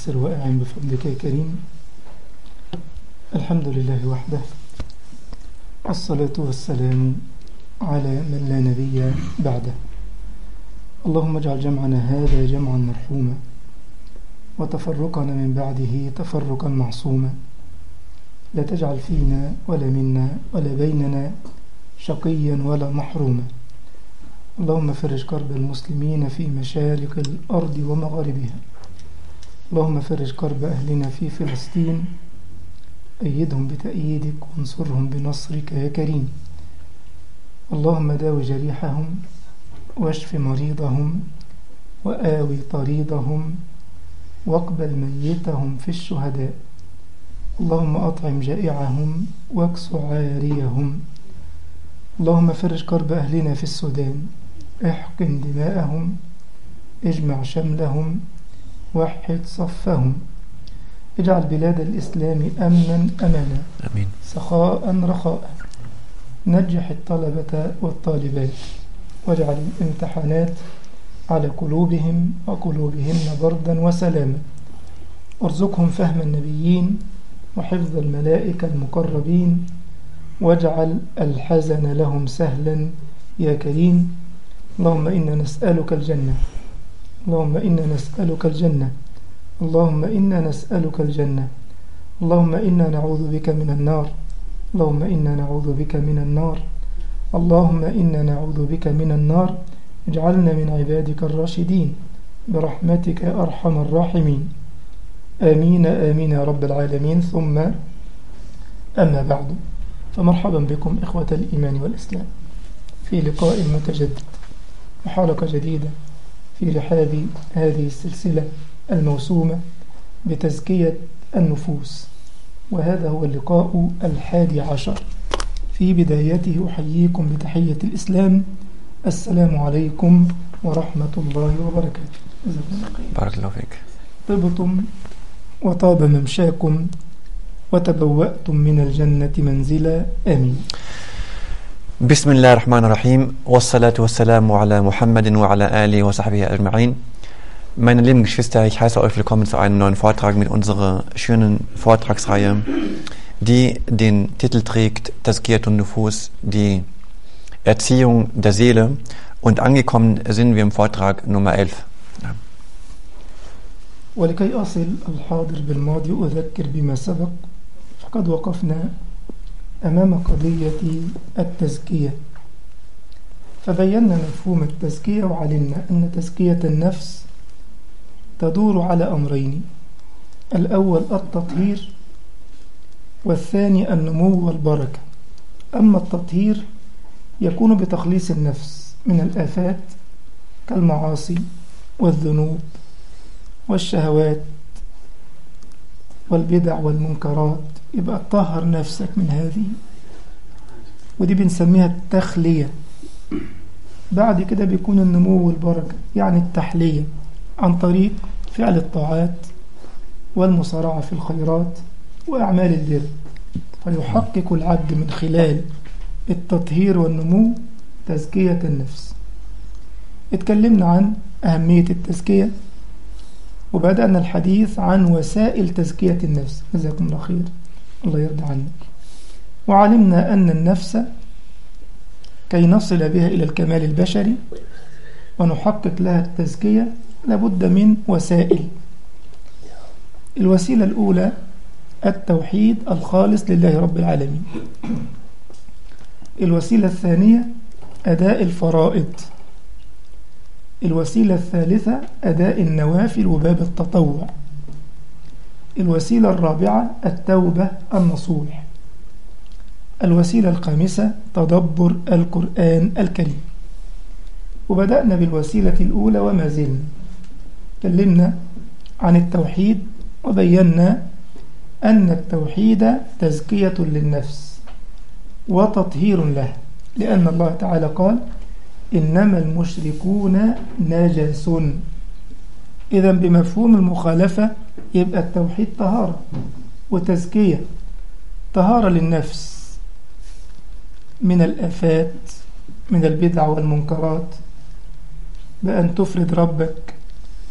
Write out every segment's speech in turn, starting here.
مؤثر وأعن بفضلك يا كريم الحمد لله وحده الصلاة والسلام على من لا نبي بعده اللهم اجعل جمعنا هذا جمعا مرحوما وتفرقنا من بعده تفرقا معصوما لا تجعل فينا ولا منا ولا بيننا شقيا ولا محروما اللهم فرج كرب المسلمين في مشارق الأرض ومغاربها اللهم فرج كرب أهلنا في فلسطين أيدهم بتأييدك وانصرهم بنصرك يا كريم اللهم داوي جريحهم واشف مريضهم وآوي طريضهم واقبل ميتهم في الشهداء اللهم أطعم جائعهم واكس عاريهم اللهم فرج كرب أهلنا في السودان احقن دماءهم اجمع شملهم وحد صفهم اجعل بلاد الإسلام أمنا أمانا امين سخاء رخاء نجح الطلبة والطالبات واجعل الامتحانات على قلوبهم وقلوبهن بردا وسلاما ارزقهم فهم النبيين وحفظ الملائكة المقربين واجعل الحزن لهم سهلا يا كريم اللهم إنا نسألك الجنة اللهم إنا نسألك الجنة اللهم إنا نسألك الجنة اللهم إنا نعوذ بك من النار اللهم إنا نعوذ بك من النار اللهم إنا نعوذ بك من النار اجعلنا من عبادك الراشدين برحمتك يا أرحم الراحمين آمين آمين يا رب العالمين ثم أما بعد فمرحبا بكم إخوة الإيمان والإسلام في لقاء متجدد وحلقة جديدة في رحاب هذه السلسلة الموسومة بتزكية النفوس وهذا هو اللقاء الحادي عشر في بدايته أحييكم بتحية الإسلام السلام عليكم ورحمة الله وبركاته جزاكم الله خير. بارك الله فيك طبتم وطاب ممشاكم وتبوأتم من الجنة منزلا آمين بسم الله الرحمن الرحيم والصلاة والسلام على Muhammad وعلى آله وصحبه أجمعين Meine lieben Geschwister, ich heiße euch willkommen zu einem neuen Vortrag mit unserer schönen Vortragsreihe, die den Titel trägt Tazkiyat und Nufus, die Erziehung der Seele. Und angekommen sind wir im Vortrag Nummer 11. ولكي أصل الحاضر بالماضي أذكر بما سبق فقد وقفنا أمام قضية التزكية فبينا مفهوم التزكية وعلمنا أن تزكية النفس تدور على أمرين الأول التطهير والثاني النمو والبركة أما التطهير يكون بتخليص النفس من الآفات كالمعاصي والذنوب والشهوات والبدع والمنكرات يبقى طهر نفسك من هذه ودي بنسميها التخلية بعد كده بيكون النمو والبركة يعني التحلية عن طريق فعل الطاعات والمسارعة في الخيرات وأعمال البر فيحقق العبد من خلال التطهير والنمو تزكية النفس اتكلمنا عن أهمية التزكية وبدأنا الحديث عن وسائل تزكية النفس جزاكم الله خير الله يرضى عنك وعلمنا أن النفس كي نصل بها إلى الكمال البشري ونحقق لها التزكية لابد من وسائل الوسيلة الأولى التوحيد الخالص لله رب العالمين الوسيلة الثانية أداء الفرائض الوسيلة الثالثة أداء النوافل وباب التطوع الوسيلة الرابعة التوبة النصوح الوسيلة الخامسة تدبر القرآن الكريم وبدأنا بالوسيلة الأولى وما زلنا تكلمنا عن التوحيد وبينا أن التوحيد تزكية للنفس وتطهير له لأن الله تعالى قال إنما المشركون نجس إذا بمفهوم المخالفة يبقى التوحيد طهارة وتزكية طهارة للنفس من الآفات من البدع والمنكرات بأن تفرد ربك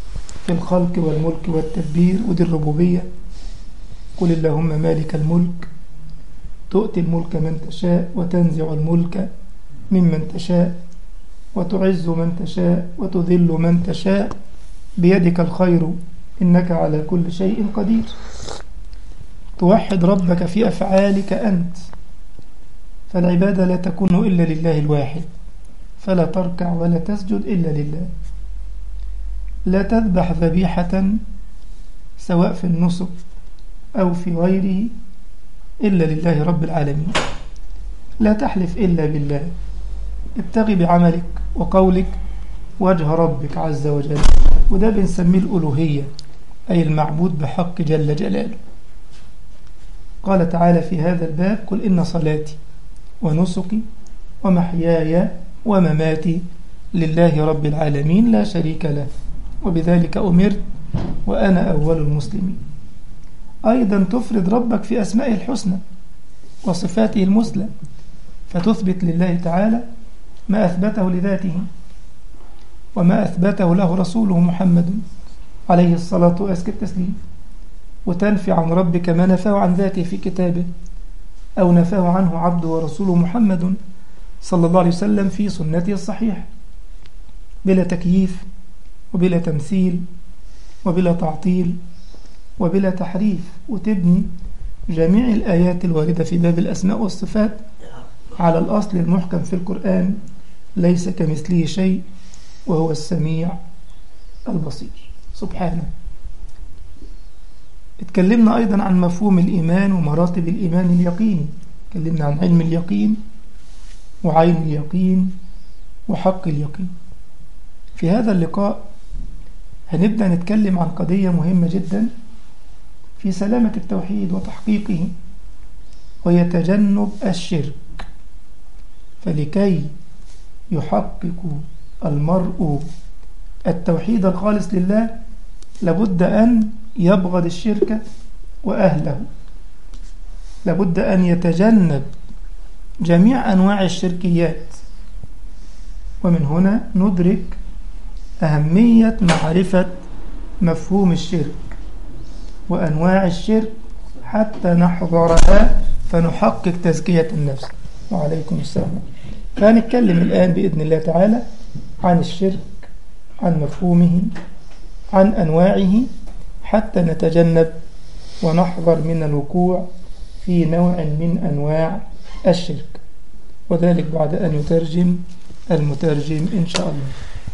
في الخلق والملك والتدبير ودي الربوبية قل اللهم مالك الملك تؤتي الملك من تشاء وتنزع الملك ممن تشاء وتعز من تشاء وتذل من تشاء بيدك الخير إنك على كل شيء قدير توحد ربك في أفعالك أنت فالعبادة لا تكون إلا لله الواحد فلا تركع ولا تسجد إلا لله لا تذبح ذبيحة سواء في النسك أو في غيره إلا لله رب العالمين لا تحلف إلا بالله ابتغي بعملك وقولك وجه ربك عز وجل وده بنسميه الألوهية أي المعبود بحق جل جلاله قال تعالى في هذا الباب قل إن صلاتي ونسكي ومحياي ومماتي لله رب العالمين لا شريك له وبذلك أمرت وأنا أول المسلمين أيضا تفرد ربك في أسمائه الحسنى وصفاته المثلى فتثبت لله تعالى ما أثبته لذاته وما أثبته له رسوله محمد عليه الصلاة وأزكى التسليم وتنفي عن ربك ما نفاه عن ذاته في كتابه أو نفاه عنه عبده ورسوله محمد صلى الله عليه وسلم في سنته الصحيحة بلا تكييف وبلا تمثيل وبلا تعطيل وبلا تحريف وتبني جميع الآيات الواردة في باب الأسماء والصفات على الأصل المحكم في القرآن ليس كمثله شيء وهو السميع البصير سبحانه اتكلمنا أيضا عن مفهوم الإيمان ومراتب الإيمان اليقيني اتكلمنا عن علم اليقين وعين اليقين وحق اليقين في هذا اللقاء هنبدأ نتكلم عن قضية مهمة جدا في سلامة التوحيد وتحقيقه وهي تجنب الشرك فلكي يحقق المرء التوحيد الخالص لله لابد أن يبغض الشرك وأهله لابد أن يتجنب جميع أنواع الشركيات ومن هنا ندرك أهمية معرفة مفهوم الشرك وأنواع الشرك حتى نحضرها فنحقق تزكية النفس وعليكم السلام فهنتكلم الآن بإذن الله تعالى عن الشرك عن مفهومه عن أنواعه حتى نتجنب ونحذر من الوقوع في نوع من أنواع الشرك وذلك بعد أن يترجم المترجم إن شاء الله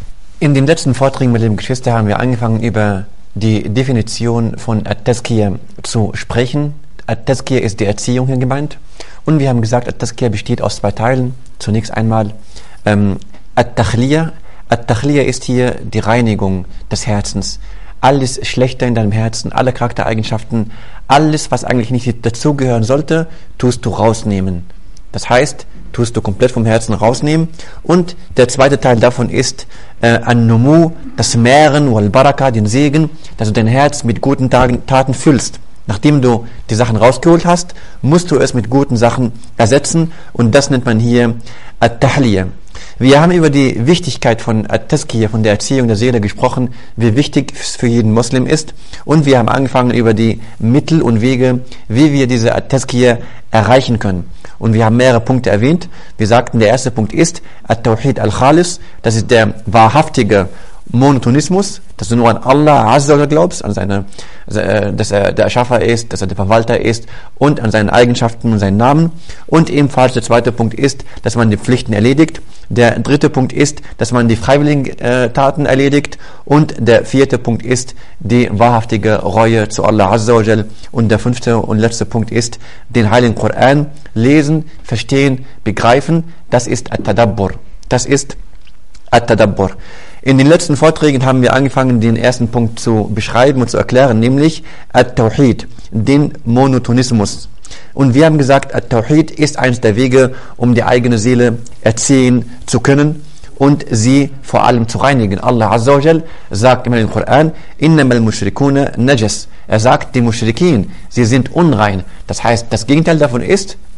In den letzten Vorträgen mit dem Geschwister haben wir angefangen, über die Definition von At-Tazkiyah zu sprechen. At-Tazkiyah ist die Erziehung hier gemeint. Und wir haben gesagt, At-Tazkiyah besteht aus zwei Teilen. Zunächst einmal ähm, At-Tachliyah. At-Tachliyah ist hier die Reinigung des Herzens. Alles Schlechte in deinem Herzen, alle Charaktereigenschaften, alles, was eigentlich nicht dazugehören sollte, tust du rausnehmen. Das heißt, tust du komplett vom Herzen rausnehmen. Und der zweite Teil davon ist äh, An-Numu, das Mehren, Wal-Baraka, den Segen, dass du dein Herz mit guten Tagen, Taten füllst. Nachdem du die Sachen rausgeholt hast, musst du es mit guten Sachen ersetzen und das nennt man hier At-Tahliyah. Wir haben über die Wichtigkeit von At-Tazkiyah, von der Erziehung der Seele gesprochen, wie wichtig es für jeden Muslim ist und wir haben angefangen über die Mittel und Wege, wie wir diese At-Tazkiyah erreichen können. Und wir haben mehrere Punkte erwähnt. Wir sagten, der erste Punkt ist At-Tawhid al-Khalis, das ist der wahrhaftige Monotonismus, dass du nur an Allah Azza wa glaubst, an seine, dass er der Erschaffer ist, dass er der Verwalter ist und an seine Eigenschaften und seinen Namen. Und ebenfalls der zweite Punkt ist, dass man die Pflichten erledigt. Der dritte Punkt ist, dass man die freiwilligen äh, Taten erledigt. Und der vierte Punkt ist die wahrhaftige Reue zu Allah Azza wa Und der fünfte und letzte Punkt ist, den Heiligen Koran lesen, verstehen, begreifen. Das ist At-Tadabbur. Das ist At-Tadabbur. In den letzten Vorträgen haben wir angefangen, den ersten Punkt zu beschreiben und zu erklären, nämlich At-Tawhid, den Monotonismus. Und wir haben gesagt, At-Tawhid ist eines der Wege, um die eigene Seele erziehen zu können und sie vor allem zu reinigen. Allah Azza wa Jal sagt immer im Koran, innamal mushrikuna najas. Er sagt, die Mushrikin, sie sind unrein. Das heißt, das Gegenteil davon ist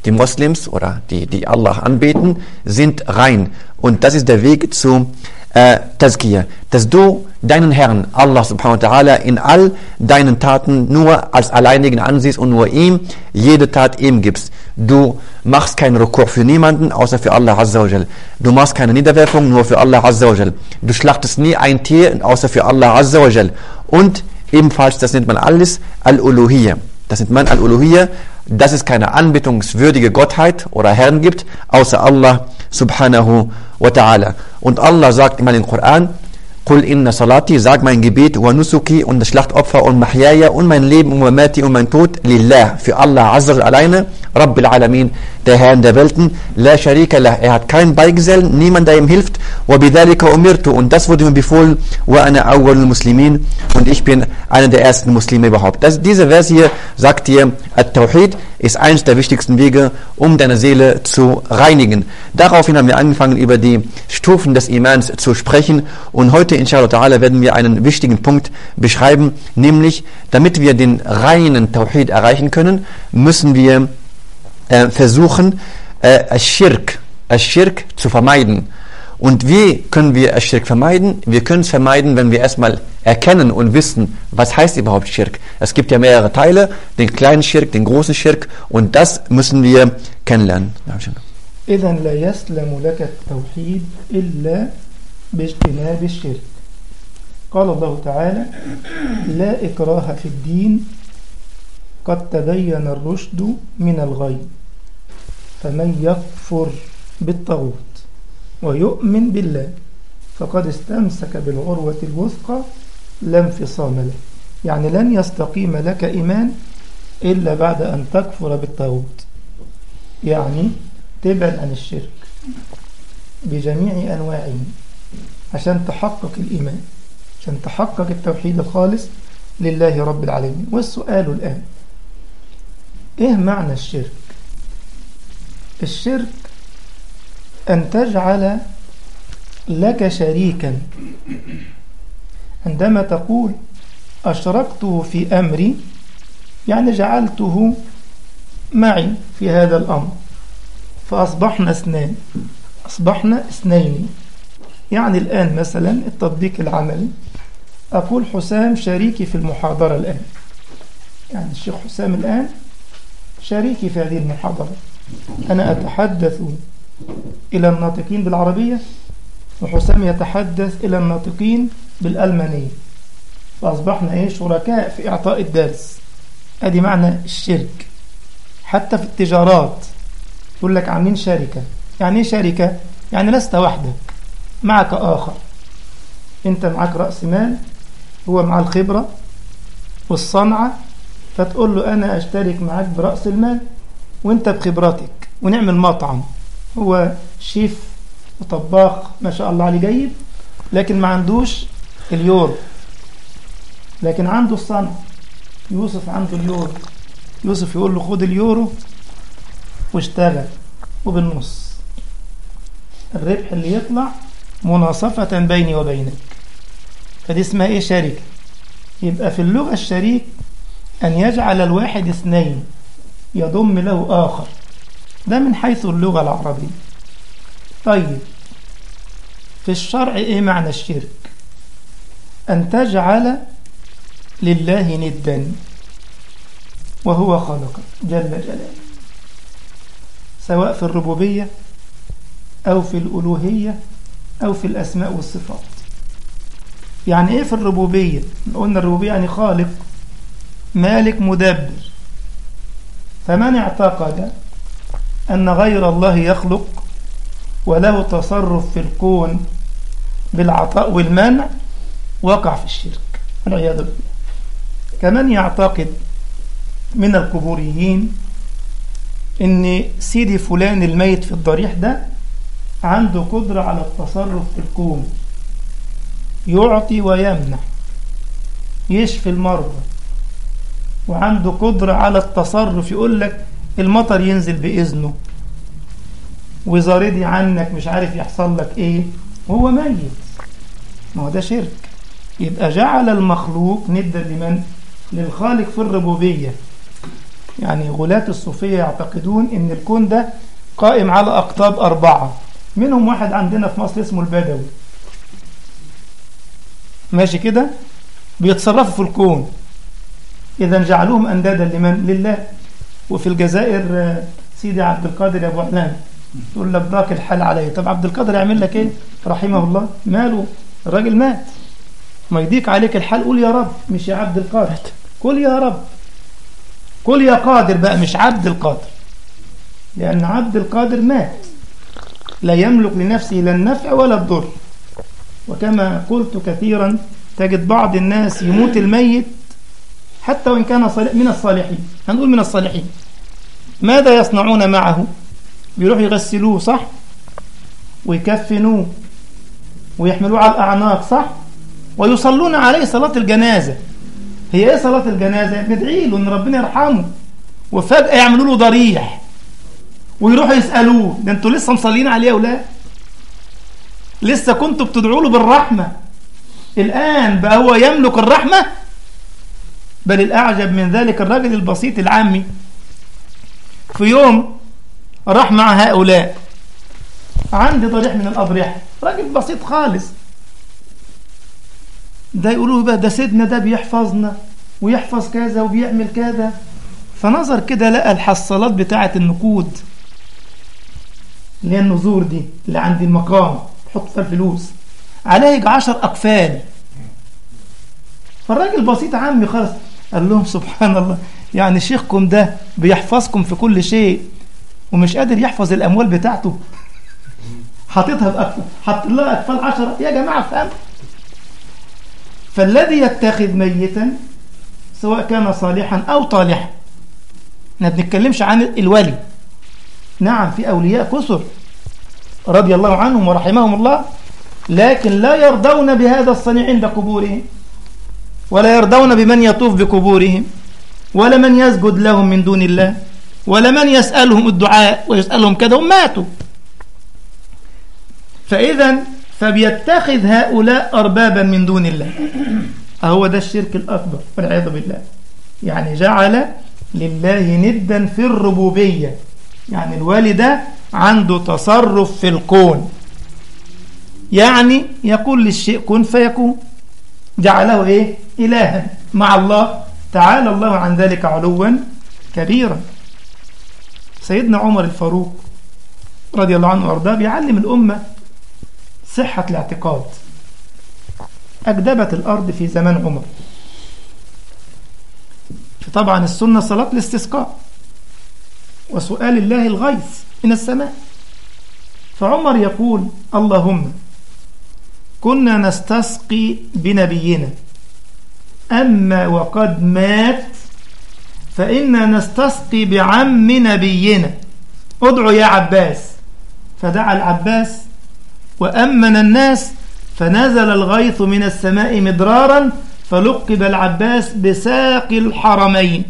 die Moslems oder die, die Allah anbeten, sind rein. Und das ist der Weg zu äh, Tazkiyah, dass du deinen Herrn, Allah subhanahu wa ta'ala, in all deinen Taten nur als alleinigen ansiehst und nur ihm jede Tat ihm gibst. Du machst keinen Rukur für niemanden, außer für Allah azza wa jal. Du machst keine Niederwerfung, nur für Allah azza wa jal. Du schlachtest nie ein Tier, außer für Allah azza wa jal. Und ebenfalls, das nennt man alles Al-Uluhiyya. Das nennt man Al-Uluhiyya, dass es keine anbetungswürdige Gottheit oder Herrn gibt, außer Allah subhanahu wa ta'ala. Und Allah sagt immer im Koran, Qul inna salati, sag mein Gebet, wa nusuki und das Schlachtopfer und mahyaya und mein Leben und mamati und mein Tod, lillah, für Allah azza alleine, Rabbil Alamin, der Herr der Welten, la sharika lah, er hat keinen Beigesellen, niemand, der ihm hilft, wa bidhalika umirtu, und das wurde mir befohlen, wa ana awwal muslimin, und ich bin einer der ersten Muslime überhaupt. Das, diese Vers hier sagt dir, At-Tawhid ist eines der wichtigsten Wege, um deine Seele zu reinigen. Daraufhin haben wir angefangen, über die Stufen des Imans zu sprechen, und heute, inshallah ta'ala, werden wir einen wichtigen Punkt beschreiben, nämlich, damit wir den reinen Tawhid erreichen können, müssen wir äh, versuchen, äh, Schirk, Schirk zu vermeiden. Und wie können wir Schirk vermeiden? Wir können es vermeiden, wenn wir erstmal erkennen und wissen, was heißt überhaupt Schirk. Es gibt ja mehrere Teile, den kleinen Schirk, den großen Schirk, und das müssen wir kennenlernen. إذا لا يسلم لك التوحيد إلا باجتناب الشرك قال الله تعالى لا إكراه في الدين قد تبين الرشد من الغي فمن يكفر بالطاغوت ويؤمن بالله فقد استمسك بالعروة الوثقى لا انفصام له يعني لن يستقيم لك إيمان إلا بعد أن تكفر بالطاغوت يعني تبعد عن الشرك بجميع أنواعه عشان تحقق الإيمان عشان تحقق التوحيد الخالص لله رب العالمين والسؤال الآن إيه معنى الشرك الشرك أن تجعل لك شريكا عندما تقول أشركته في أمري يعني جعلته معي في هذا الأمر فأصبحنا اثنان أصبحنا اثنين يعني الآن مثلا التطبيق العملي أقول حسام شريكي في المحاضرة الآن يعني الشيخ حسام الآن شريكي في هذه المحاضرة أنا أتحدث إلى الناطقين بالعربية وحسام يتحدث إلى الناطقين بالألمانية فأصبحنا إيه شركاء في إعطاء الدرس أدي معنى الشرك حتى في التجارات يقول لك عاملين شركة يعني إيه شركة؟ يعني لست وحدك معك آخر أنت معك رأس مال هو مع الخبرة والصنعة فتقول له أنا أشترك معك برأس المال وأنت بخبرتك ونعمل مطعم هو شيف وطباخ ما شاء الله عليه جيد لكن ما عندوش اليورو لكن عنده الصنع يوسف عنده اليورو يوسف يقول له خد اليورو واشتغل وبالنص الربح اللي يطلع مناصفة بيني وبينك فدي اسمها ايه شركة يبقى في اللغة الشريك أن يجعل الواحد اثنين يضم له آخر ده من حيث اللغة العربية طيب في الشرع ايه معنى الشرك أن تجعل لله ندا وهو خلقك جل جلاله سواء في الربوبية أو في الألوهية أو في الأسماء والصفات يعني إيه في الربوبية قلنا الربوبية يعني خالق مالك مدبر فمن اعتقد أن غير الله يخلق وله تصرف في الكون بالعطاء والمنع وقع في الشرك والعياذ بالله كمن يعتقد من القبوريين ان سيدي فلان الميت في الضريح ده عنده قدرة على التصرف في الكون يعطي ويمنع يشفي المرضى وعنده قدرة على التصرف يقول لك المطر ينزل بإذنه وإذا رضي عنك مش عارف يحصل لك إيه وهو ميت ما هو ده شرك يبقى جعل المخلوق ندا لمن؟ للخالق في الربوبية يعني غلاة الصوفية يعتقدون ان الكون ده قائم على اقطاب اربعة منهم واحد عندنا في مصر اسمه البدوي ماشي كده بيتصرفوا في الكون اذا جعلوهم اندادا لمن لله وفي الجزائر آه، سيدي عبد القادر يا ابو علام يقول لك ضاق الحال عليه طب عبد القادر يعمل لك ايه رحمه الله ماله الراجل مات ما يضيق عليك الحال قول يا رب مش يا عبد القادر قول يا رب قول يا قادر بقى مش عبد القادر لأن عبد القادر مات لا يملك لنفسه لا النفع ولا الضر وكما قلت كثيرا تجد بعض الناس يموت الميت حتى وإن كان صالح من الصالحين هنقول من الصالحين ماذا يصنعون معه بيروحوا يغسلوه صح ويكفنوه ويحملوه على الأعناق صح ويصلون عليه صلاة الجنازة هي ايه صلاة الجنازة ندعي له ان ربنا يرحمه وفجأة يعملوا له ضريح ويروحوا يسألوه ده انتوا لسه مصلين عليه ولا لسه كنتوا بتدعوا له بالرحمة الآن بقى هو يملك الرحمة بل الأعجب من ذلك الرجل البسيط العامي في يوم راح مع هؤلاء عندي ضريح من الأضرحة راجل بسيط خالص ده يقولوا بقى ده سيدنا ده بيحفظنا ويحفظ كذا وبيعمل كذا فنظر كده لقى الحصالات بتاعة النقود اللي هي النذور دي اللي عند المقام تحط فيها الفلوس عليها يجي 10 أقفال فالراجل بسيط عمي خالص قال لهم سبحان الله يعني شيخكم ده بيحفظكم في كل شيء ومش قادر يحفظ الأموال بتاعته حاططها بأقفال حط لها أقفال 10 يا جماعة فهم فالذي يتخذ ميتا سواء كان صالحا أو طالحا ما بنتكلمش عن الولي نعم في أولياء كثر رضي الله عنهم ورحمهم الله لكن لا يرضون بهذا الصنيع عند قبورهم ولا يرضون بمن يطوف بقبورهم ولا من يسجد لهم من دون الله ولا من يسألهم الدعاء ويسألهم كذا هم ماتوا فإذا فبيتخذ هؤلاء أربابا من دون الله أهو ده الشرك الأكبر والعياذ بالله يعني جعل لله ندا في الربوبية يعني الوالي ده عنده تصرف في الكون يعني يقول للشيء كن فيكون جعله ايه إلها مع الله تعالى الله عن ذلك علوا كبيرا سيدنا عمر الفاروق رضي الله عنه وارضاه بيعلم الأمة صحة الاعتقاد أجدبت الأرض في زمان عمر طبعا السنة صلاة الاستسقاء وسؤال الله الغيث من السماء فعمر يقول اللهم كنا نستسقي بنبينا أما وقد مات فإنا نستسقي بعم نبينا ادعو يا عباس فدعا العباس وأمن الناس فنزل الغيث من السماء مدرارا فلقب العباس بساقي الحرمين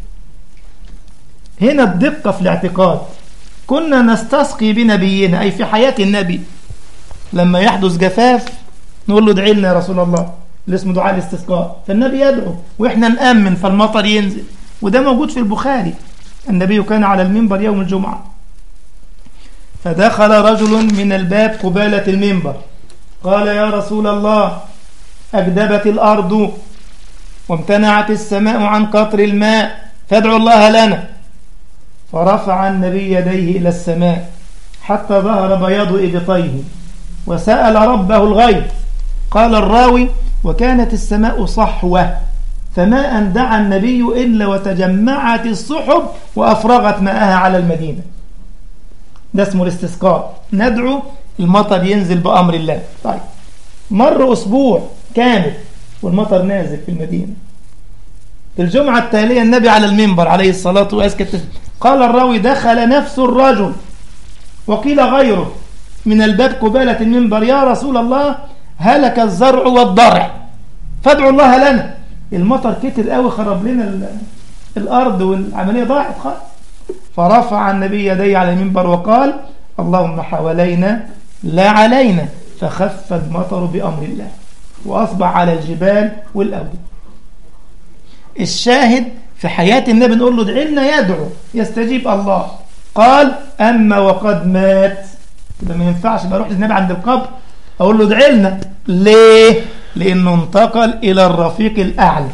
هنا الدقة في الاعتقاد كنا نستسقي بنبينا أي في حياة النبي لما يحدث جفاف نقول له ادعي لنا يا رسول الله اللي اسمه دعاء الاستسقاء فالنبي يدعو واحنا نأمن فالمطر ينزل وده موجود في البخاري النبي كان على المنبر يوم الجمعة فدخل رجل من الباب قبالة المنبر قال يا رسول الله أكدبت الأرض وامتنعت السماء عن قطر الماء فادعوا الله لنا فرفع النبي يديه إلى السماء حتى ظهر بياض إبطيه وسأل ربه الغيب قال الراوي وكانت السماء صحوة فما أن دعا النبي إلا وتجمعت السحب وأفرغت ماءها على المدينة ده اسمه الاستسقاء ندعو المطر ينزل بأمر الله طيب مر أسبوع كامل والمطر نازل في المدينة في الجمعة التالية النبي على المنبر عليه الصلاة والسلام قال الراوي دخل نفس الرجل وقيل غيره من الباب قبالة المنبر يا رسول الله هلك الزرع والضرع فادعوا الله لنا المطر كتر قوي خرب لنا الأرض والعملية ضاعت خالص فرفع النبي يديه على المنبر وقال اللهم حوالينا لا علينا فخف المطر بأمر الله وأصبح على الجبال والأود الشاهد في حياة النبي نقول له ادعي لنا يدعو يستجيب الله قال أما وقد مات يبقى ما ينفعش بروح للنبي عند القبر أقول له ادعي لنا ليه؟ لأنه انتقل إلى الرفيق الأعلى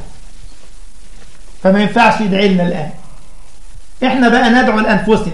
فما ينفعش يدعي لنا الآن إحنا بقى ندعو لأنفسنا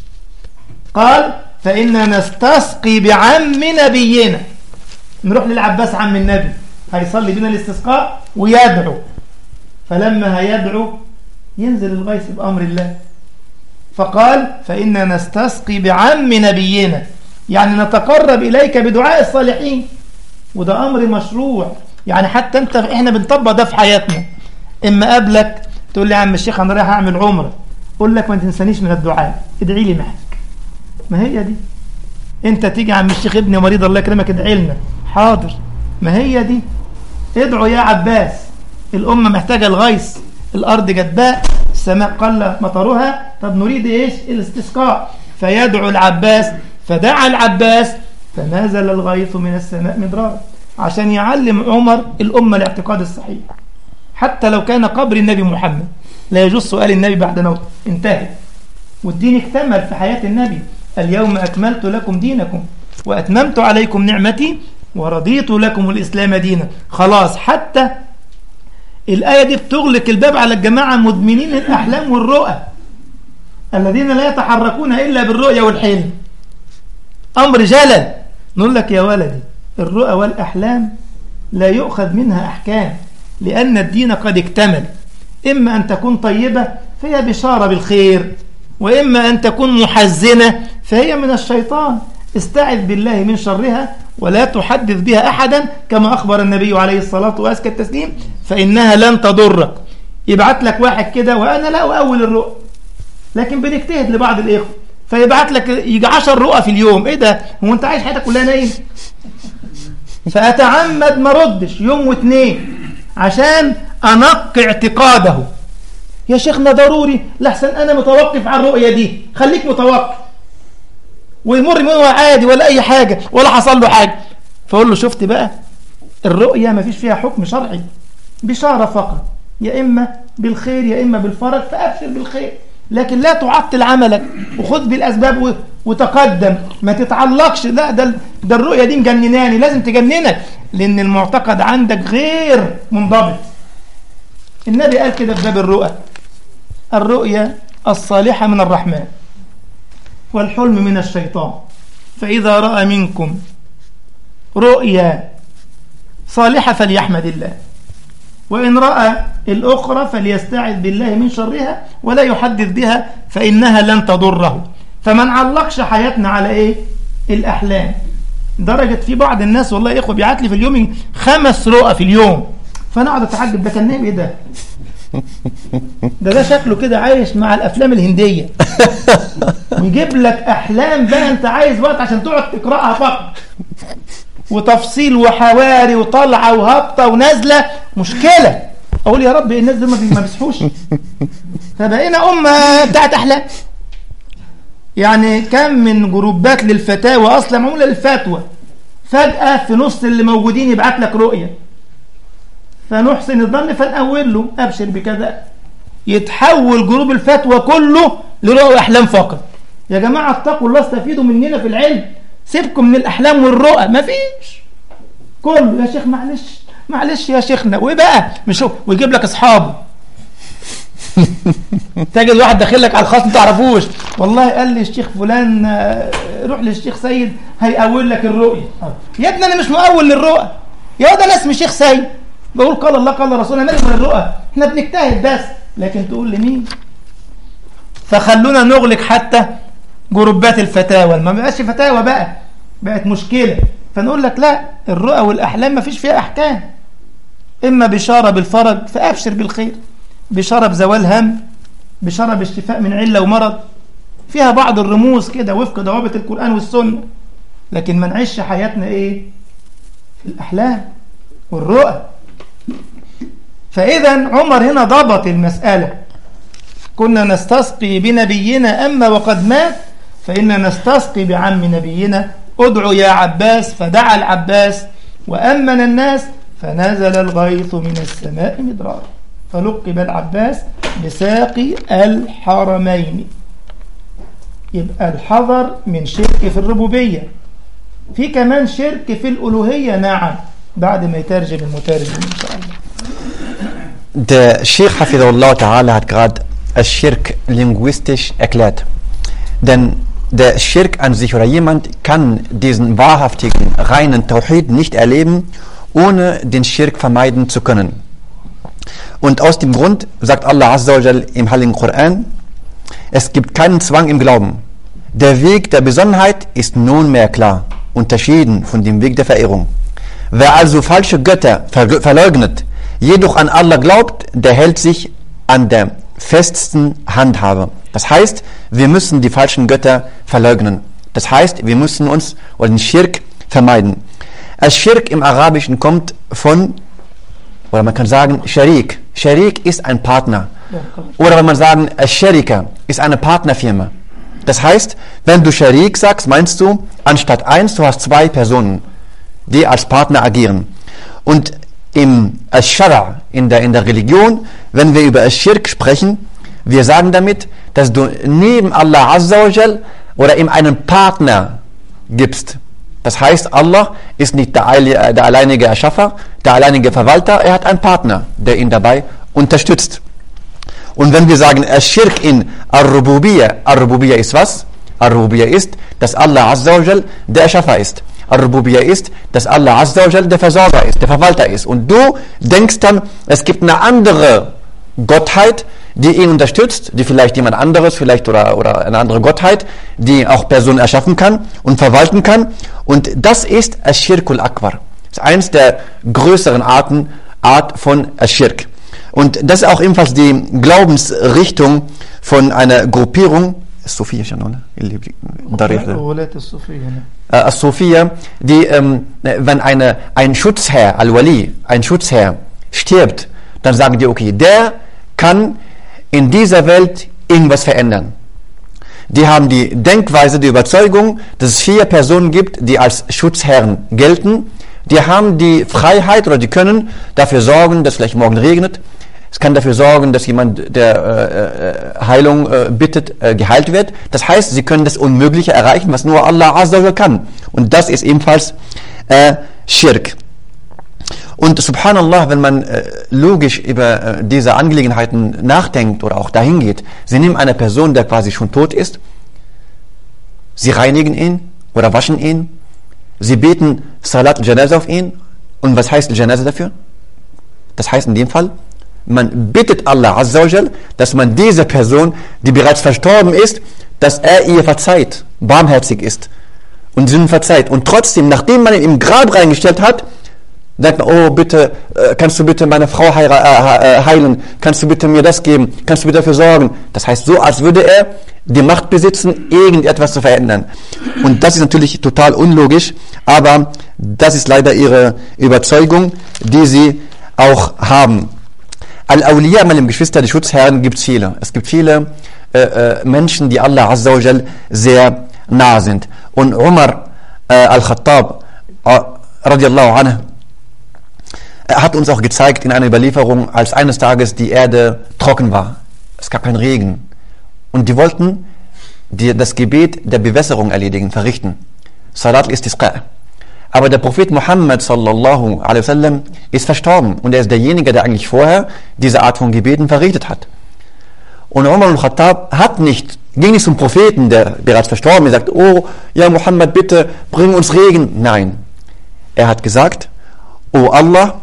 قال فإنا نستسقي بعم نبينا نروح للعباس عم النبي هيصلي بنا الاستسقاء ويدعو فلما هيدعو ينزل الغيث بأمر الله فقال فإنا نستسقي بعم نبينا يعني نتقرب إليك بدعاء الصالحين وده أمر مشروع يعني حتى أنت إحنا بنطبق ده في حياتنا إما قبلك تقول لي يا عم الشيخ أنا رايح أعمل عمرة أقول لك ما تنسانيش من الدعاء ادعي لي معك ما هي دي أنت تيجي يا عم الشيخ ابني مريض الله يكرمك ادعي لنا حاضر ما هي دي ادعوا يا عباس الأمة محتاجة الغيث الأرض جدباء السماء قل مطرها طب نريد إيش الاستسقاء فيدعو العباس فدعا العباس فنزل الغيث من السماء مدرارا عشان يعلم عمر الأمة الاعتقاد الصحيح حتى لو كان قبر النبي محمد لا يجوز سؤال النبي بعد موته انتهى والدين اكتمل في حياة النبي اليوم أكملت لكم دينكم وأتممت عليكم نعمتي ورضيت لكم الإسلام دينا خلاص حتى الآية دي بتغلق الباب على الجماعة مدمنين الأحلام والرؤى الذين لا يتحركون إلا بالرؤية والحلم أمر جلل نقول لك يا ولدي الرؤى والأحلام لا يؤخذ منها أحكام لأن الدين قد اكتمل إما أن تكون طيبة فهي بشارة بالخير وإما أن تكون محزنة فهي من الشيطان استعذ بالله من شرها ولا تحدث بها أحدا كما أخبر النبي عليه الصلاة وأزكى التسليم فإنها لن تضرك يبعت لك واحد كده وأنا لا أؤول الرؤى لكن بنجتهد لبعض الإخوة فيبعت لك يجي 10 رؤى في اليوم ايه ده هو انت عايش حياتك كلها نايم فاتعمد ما ردش يوم واثنين عشان انقي اعتقاده يا شيخنا ضروري لحسن انا متوقف على الرؤيه دي خليك متوقف ويمر من هو عادي ولا اي حاجه ولا حصل له حاجه فاقول له شفت بقى الرؤيه ما فيش فيها حكم شرعي بشاره فقط يا اما بالخير يا اما بالفرج فابشر بالخير لكن لا تعطل عملك وخذ بالاسباب وتقدم ما تتعلقش لا ده ده الرؤيه دي مجنناني لازم تجننك لان المعتقد عندك غير منضبط النبي قال كده في باب الرؤى الرؤيا الصالحه من الرحمن والحلم من الشيطان فاذا راى منكم رؤيا صالحه فليحمد الله وإن رأى الأخرى فليستعذ بالله من شرها ولا يحدث بها فإنها لن تضره فما نعلقش حياتنا على إيه الأحلام درجة في بعض الناس والله يا إخوة بيعت لي في اليوم خمس رؤى في اليوم فأنا أقعد أتعجب ده كان نايم إيه ده ده ده شكله كده عايش مع الأفلام الهندية ويجيب لك أحلام بقى أنت عايز وقت عشان تقعد تقرأها فقط وتفصيل وحواري وطلعة وهبطة ونازلة مشكلة أقول يا رب الناس دول ما بيصحوش فبقينا أمة بتاعت أحلام يعني كم من جروبات للفتاوى أصلا معمولة للفتوى فجأة في نص اللي موجودين يبعت لك رؤية فنحسن الظن فنقول له أبشر بكذا يتحول جروب الفتوى كله لرؤى أحلام فقط يا جماعة اتقوا الله استفيدوا مننا في العلم سيبكم من الأحلام والرؤى مفيش كله يا شيخ معلش معلش يا شيخنا وايه بقى مش هو ويجيب لك اصحابه تجد واحد داخل لك على الخاص ما تعرفوش والله قال لي الشيخ فلان روح للشيخ سيد هيقول لك الرؤيا يا ابني انا مش مؤول للرؤى يا ده انا اسمي شيخ سيد بقول قال الله قال رسول الله من الرؤى احنا بنجتهد بس لكن تقول لمين فخلونا نغلق حتى جروبات الفتاوى ما بقاش فتاوى بقى بقت مشكله فنقول لك لا الرؤى والأحلام ما فيش فيها أحكام إما بشارة بالفرج فأبشر بالخير بشارة بزوال هم بشارة بالشفاء من علة ومرض فيها بعض الرموز كده وفق ضوابط القرآن والسنة لكن ما نعيش حياتنا إيه في الأحلام والرؤى فإذا عمر هنا ضبط المسألة كنا نستسقي بنبينا أما وقد مات فإنا نستسقي بعم نبينا ادعوا يا عباس فدعا العباس وأمن الناس فنزل الغيث من السماء مدرارا فلقب العباس بساقي الحرمين يبقى الحذر من شرك في الربوبية في كمان شرك في الألوهية نعم بعد ما يترجم المترجم إن شاء الله Der Sheikh Hafidullah Ta'ala hat gerade Schirk linguistisch erklärt. Denn der Schirk an sich oder jemand kann diesen wahrhaftigen, reinen Tawhid nicht erleben, ohne den Schirk vermeiden zu können. Und aus dem Grund sagt Allah Azza wa Jal im Heiligen Koran, es gibt keinen Zwang im Glauben. Der Weg der Besonnenheit ist nunmehr klar, unterschieden von dem Weg der Verehrung. Wer also falsche Götter ver verleugnet, jedoch an Allah glaubt, der hält sich an der festen Handhabe. Das heißt, wir müssen die falschen Götter verleugnen. Das heißt, wir müssen uns oder den Schirk vermeiden. Al-Schirk im Arabischen kommt von, oder man kann sagen, Sharik. Sharik ist ein Partner. Oder wenn man sagen, Al-Sharika ist eine Partnerfirma. Das heißt, wenn du Sharik sagst, meinst du, anstatt eins, du hast zwei Personen, die als Partner agieren. Und im Ash-Shara, in der, in der Religion, wenn wir über Ash-Shirk sprechen, wir sagen damit, dass du neben Allah Azza wa Jal oder ihm einen Partner gibst. Das heißt, Allah ist nicht der, Eile- der alleinige Erschaffer, der alleinige Verwalter, er hat einen Partner, der ihn dabei unterstützt. Und wenn wir sagen, Ash-Shirk in Ar-Rububiyya, Ar-Rububiyya ist was? Ar-Rububiyya ist, dass Allah Azza wa Jal der Erschaffer ist. Ar-Rububiyya ist, dass Allah Azza wa Jal der Versorger ist, der Verwalter ist. Und du denkst dann, es gibt eine andere Gottheit, die ihn unterstützt, die vielleicht jemand anderes, vielleicht oder, oder eine andere Gottheit, die auch Personen erschaffen kann und verwalten kann. Und das ist Ash-Shirkul Akbar. Das ist eins der größeren Arten, Art von Ash-Shirk. Und das ist auch ebenfalls die Glaubensrichtung von einer Gruppierung, Sophia schon, oder? ولاة الصوفية نعم. äh, Sophia, die, ähm, wenn eine, ein Schutzherr, Al-Wali, ein Schutzherr stirbt, dann sagen die, okay, der kann in dieser Welt irgendwas verändern. Die haben die Denkweise, die Überzeugung, dass es vier Personen gibt, die als Schutzherren gelten. Die haben die Freiheit oder die können dafür sorgen, dass vielleicht morgen regnet. Es kann dafür sorgen, dass jemand, der äh, äh, Heilung äh, bittet, äh, geheilt wird. Das heißt, sie können das Unmögliche erreichen, was nur Allah Azza wa Jalla kann. Und das ist ebenfalls äh, Schirk. Und subhanallah, wenn man äh, logisch über äh, diese Angelegenheiten nachdenkt oder auch dahin geht, sie nehmen eine Person, der quasi schon tot ist, sie reinigen ihn oder waschen ihn, sie beten Salat al-Janaza auf ihn. Und was heißt al-Janaza dafür? Das heißt in dem Fall, man bittet Allah Azza wa Jal, dass man dieser Person, die bereits verstorben ist, dass er ihr verzeiht, barmherzig ist und Sünden verzeiht. Und trotzdem, nachdem man ihn im Grab reingestellt hat, sagt man, oh bitte, äh, kannst du bitte meine Frau heira- äh, äh, heilen, kannst du bitte mir das geben, kannst du bitte dafür sorgen. Das heißt so, als würde er die Macht besitzen, irgendetwas zu verändern. Und das ist natürlich total unlogisch, aber das ist leider ihre Überzeugung, die sie auch haben. Al-Awliya, meine Geschwister, die Schutzherren, gibt es viele. Es gibt viele äh, äh, Menschen, die Allah Azza wa Jal sehr nah sind. Und Umar äh, al-Khattab, äh, radiallahu anhu, er hat uns auch gezeigt in einer Überlieferung, als eines Tages die Erde trocken war. Es gab keinen Regen. Und die wollten die, das Gebet der Bewässerung erledigen, verrichten. Salat istisqa. Aber der Prophet Muhammad sallallahu alaihi wasallam ist verstorben und er ist derjenige, der eigentlich vorher diese Art von Gebeten verrichtet hat. Und Umar al-Khattab hat nicht, ging nicht zum Propheten, der bereits verstorben ist, sagt, oh, ja Muhammad, bitte bring uns Regen. Nein. Er hat gesagt, oh Allah,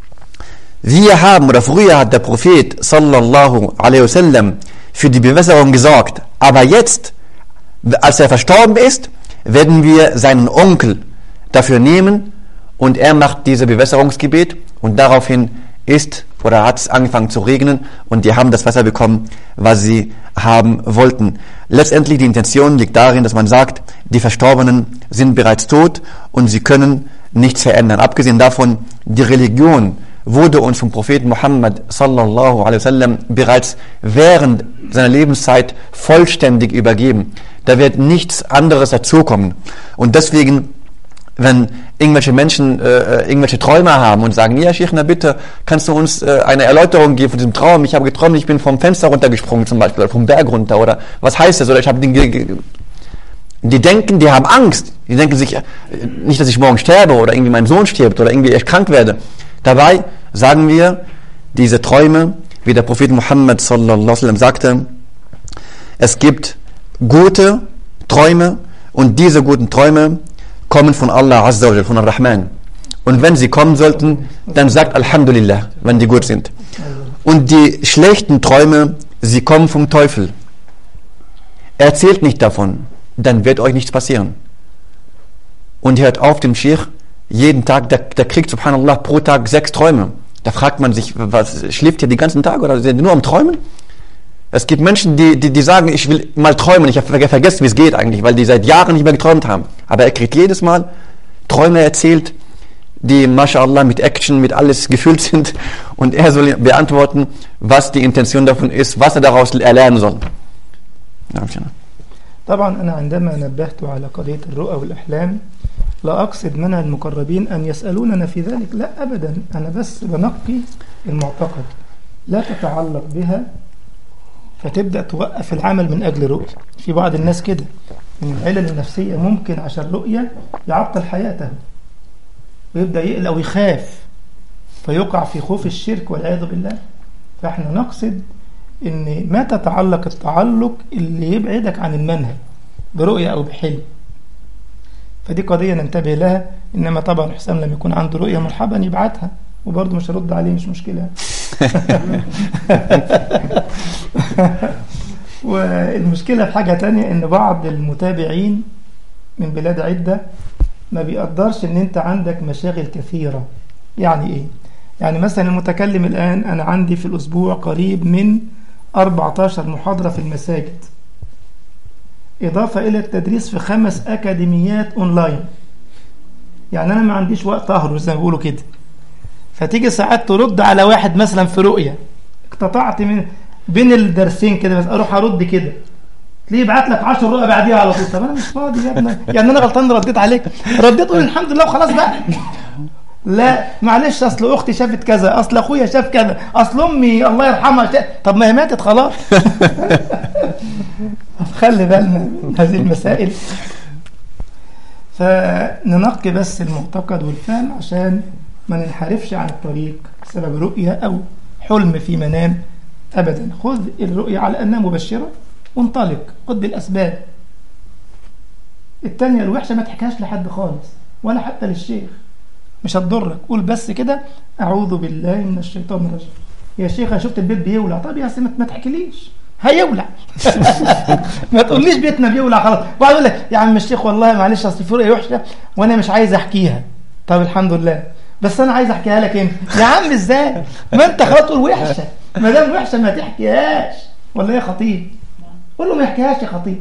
wir haben oder früher hat der Prophet sallallahu alaihi wasallam für die Bewässerung gesorgt. Aber jetzt, als er verstorben ist, werden wir seinen Onkel dafür nehmen und er macht diese Bewässerungsgebet und daraufhin ist oder hat es angefangen zu regnen und die haben das Wasser bekommen, was sie haben wollten. Letztendlich die Intention liegt darin, dass man sagt, die Verstorbenen sind bereits tot und sie können nichts verändern. Abgesehen davon, die Religion wurde uns vom Propheten Muhammad sallallahu alaihi wasallam bereits während seiner Lebenszeit vollständig übergeben. Da wird nichts anderes dazukommen. Und deswegen wenn irgendwelche Menschen äh, irgendwelche Träume haben und sagen, ja, Sheikh, na bitte, kannst du uns äh, eine Erläuterung geben von diesem Traum? Ich habe geträumt, ich bin vom Fenster runtergesprungen zum Beispiel oder vom Berg runter oder was heißt das? Oder ich habe den die denken, die haben Angst. Die denken sich, nicht, dass ich morgen sterbe oder irgendwie mein Sohn stirbt oder irgendwie ich krank werde. Dabei sagen wir, diese Träume, wie der Prophet Muhammad sallallahu alaihi wasallam sagte, es gibt gute Träume und diese guten Träume kommen von Allah Azza wa von Ar-Rahman. Und wenn sie kommen sollten, dann sagt Alhamdulillah, wenn die gut sind. Und die schlechten Träume, sie kommen vom Teufel. Erzählt nicht davon dann wird euch nichts passieren. Und hört auf, dem Sheikh jeden Tag, der, der kriegt subhanallah pro Tag sechs Träume. Da fragt man sich, was schläft ihr den ganzen Tag oder sind nur am Träumen? Es gibt Menschen, die, die, die sagen, ich will mal träumen. Ich habe vergessen, wie es geht eigentlich, weil die seit Jahren nicht mehr geträumt haben. Aber er kriegt jedes Mal Träume erzählt, die, mashallah, mit Action, mit alles gefüllt sind. Und er soll beantworten, was die Intention davon ist, was er daraus erlernen soll. Ja, طبعا أنا عندما نبهت على قضية الرؤى والأحلام لا أقصد منها المقربين أن يسألوننا في ذلك لا أبدا أنا بس بنقي المعتقد لا تتعلق بها فتبدأ توقف العمل من أجل رؤية في بعض الناس كده من العلل النفسية ممكن عشان رؤية يعطل حياته ويبدأ يقلق ويخاف فيقع في خوف الشرك والعياذ بالله فاحنا نقصد ان ما تتعلق التعلق اللي يبعدك عن المنهج برؤية او بحلم فدي قضية ننتبه لها انما طبعا حسام لما يكون عنده رؤية مرحبا يبعتها وبرضه مش هرد عليه مش مشكلة والمشكلة في حاجة تانية ان بعض المتابعين من بلاد عدة ما بيقدرش ان انت عندك مشاغل كثيرة يعني ايه يعني مثلا المتكلم الآن أنا عندي في الأسبوع قريب من 14 محاضرة في المساجد إضافة إلى التدريس في خمس أكاديميات أونلاين يعني أنا ما عنديش وقت أهرب زي ما بيقولوا كده فتيجي ساعات ترد على واحد مثلا في رؤية اقتطعت من بين الدرسين كده بس أروح أرد كده تلاقيه يبعت لك 10 رؤى بعديها على طول طب أنا مش فاضي يا ابني يعني أنا غلطان رديت عليك رديت قول الحمد لله وخلاص بقى لا معلش اصل اختي شافت كذا اصل اخويا شاف كذا اصل امي الله يرحمها شا... طب ما هي ماتت خلاص خلي بالنا من هذه المسائل فننقي بس المعتقد والفهم عشان ما ننحرفش عن الطريق بسبب رؤية أو حلم في منام أبدا خذ الرؤية على أنها مبشرة وانطلق خذ بالأسباب التانية الوحشة ما تحكيهاش لحد خالص ولا حتى للشيخ مش هتضرك قول بس كده أعوذ بالله من الشيطان الرجيم يا شيخ أنا شفت البيت بيولع طب يا سيدي ما تحكيليش هيولع ما تقوليش بيتنا بيولع خلاص وبعد يقول لك يا عم الشيخ والله معلش اصل في رؤيه وحشه وانا مش عايز احكيها طب الحمد لله بس انا عايز احكيها لك انت يا عم ازاي ما انت خلاص تقول وحشه ما دام وحشه ما تحكيهاش ولا ايه يا خطيب قول له ما يحكيهاش يا خطيب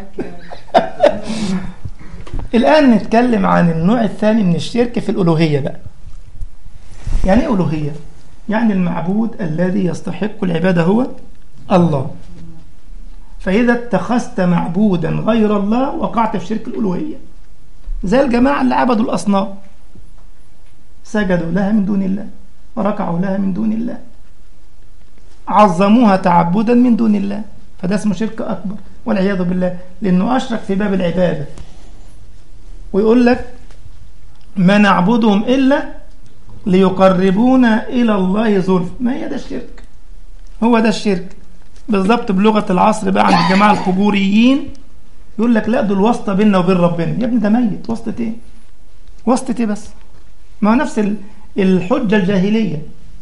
الآن نتكلم عن النوع الثاني من الشرك في الألوهية بقى يعني ايه ألوهية؟ يعني المعبود الذي يستحق العبادة هو الله فإذا اتخذت معبودا غير الله وقعت في شرك الألوهية زي الجماعة اللي عبدوا الأصنام سجدوا لها من دون الله وركعوا لها من دون الله عظموها تعبدا من دون الله فده اسمه شرك أكبر والعياذ بالله لأنه أشرك في باب العبادة ويقول لك ما نعبدهم إلا ليقربونا إلى الله زلف ما هي ده الشرك هو ده الشرك بالضبط بلغة العصر بقى عند الجماعة القبوريين يقول لك لا دول واسطة بيننا وبين ربنا يا ابني ده ميت واسطة ايه واسطة ايه بس ما هو نفس الحجة الجاهلية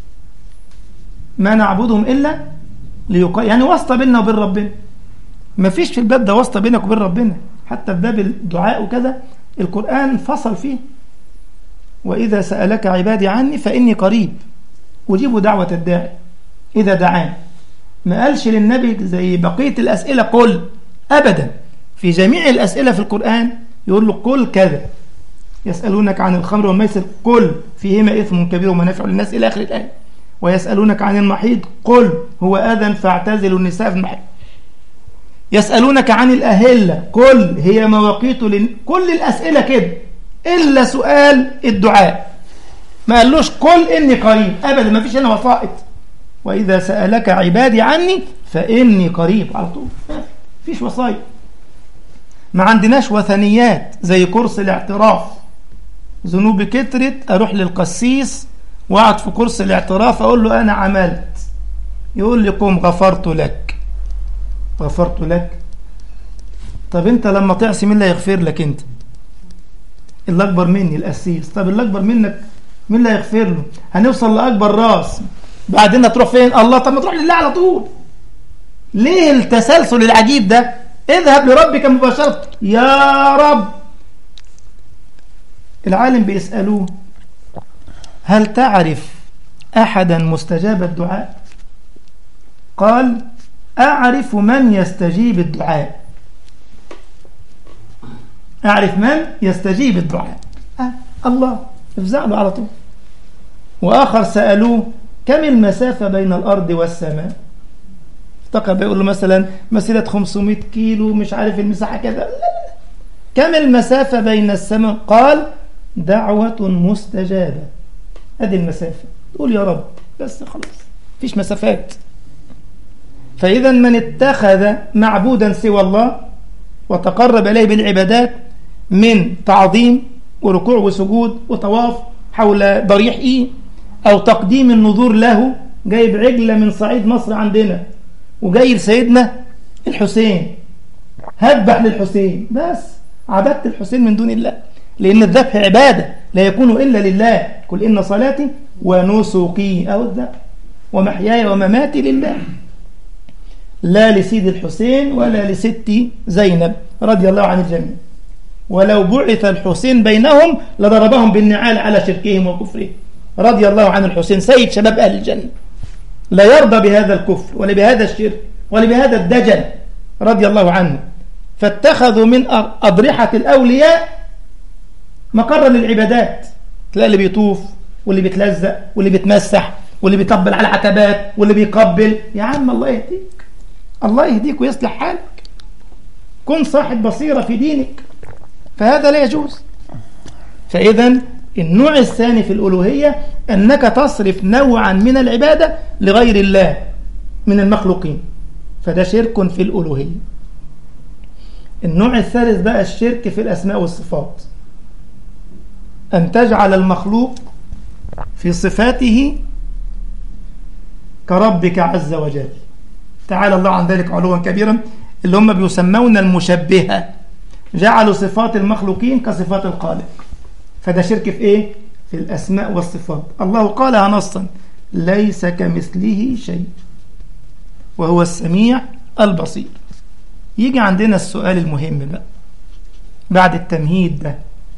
ما نعبدهم إلا ليق... يعني واسطة بيننا وبين ربنا ما فيش في الباب ده واسطة بينك وبين ربنا حتى في باب الدعاء وكذا القرآن فصل فيه وإذا سألك عبادي عني فإني قريب أجيب دعوة الداعي إذا دعان ما قالش للنبي زي بقية الأسئلة قل أبدا في جميع الأسئلة في القرآن يقول له قل كذا يسألونك عن الخمر والميسر قل فيهما إثم كبير ومنافع للناس إلى آخر الآية ويسألونك عن المحيض قل هو أذى فاعتزلوا النساء في المحيض يسألونك عن الأهلة قل هي مواقيت لن... كل الأسئلة كده إلا سؤال الدعاء ما قالوش قل إني قريب أبدا ما فيش هنا وسائط وإذا سألك عبادي عني فإني قريب على طول ما فيش وسائط ما عندناش وثنيات زي كورس الاعتراف ذنوبي كترت أروح للقسيس وأقعد في كورس الاعتراف أقول له أنا عملت يقول لي قم غفرت لك غفرت لك طب أنت لما تعصي مين اللي هيغفر لك أنت اللي أكبر مني القسيس طب اللي أكبر منك مين اللي هيغفر له هنوصل لأكبر راس بعدين هتروح فين الله طب ما تروح لله على طول ليه التسلسل العجيب ده اذهب لربك مباشرة يا رب العالم بيسألوه هل تعرف أحدا مستجاب الدعاء قال أعرف من يستجيب الدعاء أعرف من يستجيب الدعاء أه الله افزع له على طول وآخر سألوه كم المسافة بين الأرض والسماء افتكر بيقول له مثلا مسيرة 500 كيلو مش عارف المساحة كذا لا لا كم المسافة بين السماء قال دعوة مستجابة هذه المسافة تقول يا رب بس خلاص فيش مسافات فإذا من اتخذ معبودا سوى الله وتقرب إليه بالعبادات من تعظيم وركوع وسجود وطواف حول ضريحه أو تقديم النذور له جايب عجلة من صعيد مصر عندنا وجاي لسيدنا الحسين هذبح للحسين بس عبدت الحسين من دون الله لأن الذبح عبادة لا يكون إلا لله قل إن صلاتي ونسكي أو الذبح ومحياي ومماتي لله لا لسيد الحسين ولا لستي زينب رضي الله عن الجميع ولو بعث الحسين بينهم لضربهم بالنعال على شركهم وكفرهم رضي الله عن الحسين سيد شباب أهل الجنة لا يرضى بهذا الكفر ولا بهذا الشرك ولا بهذا الدجل رضي الله عنه فاتخذوا من أضرحة الأولياء مقرا للعبادات تلاقي اللي بيطوف واللي بيتلزق واللي بيتمسح واللي بيطبل على عتبات واللي بيقبل يا عم الله يهديك الله يهديك ويصلح حالك كن صاحب بصيرة في دينك فهذا لا يجوز فإذا النوع الثاني في الألوهية أنك تصرف نوعا من العبادة لغير الله من المخلوقين فده شرك في الألوهية النوع الثالث بقى الشرك في الأسماء والصفات أن تجعل المخلوق في صفاته كربك عز وجل تعالى الله عن ذلك علوا كبيرا اللي هم بيسمون المشبهة جعلوا صفات المخلوقين كصفات الخالق فده شرك في ايه في الاسماء والصفات الله قالها نصا ليس كمثله شيء وهو السميع البصير يجي عندنا السؤال المهم بقى بعد التمهيد ده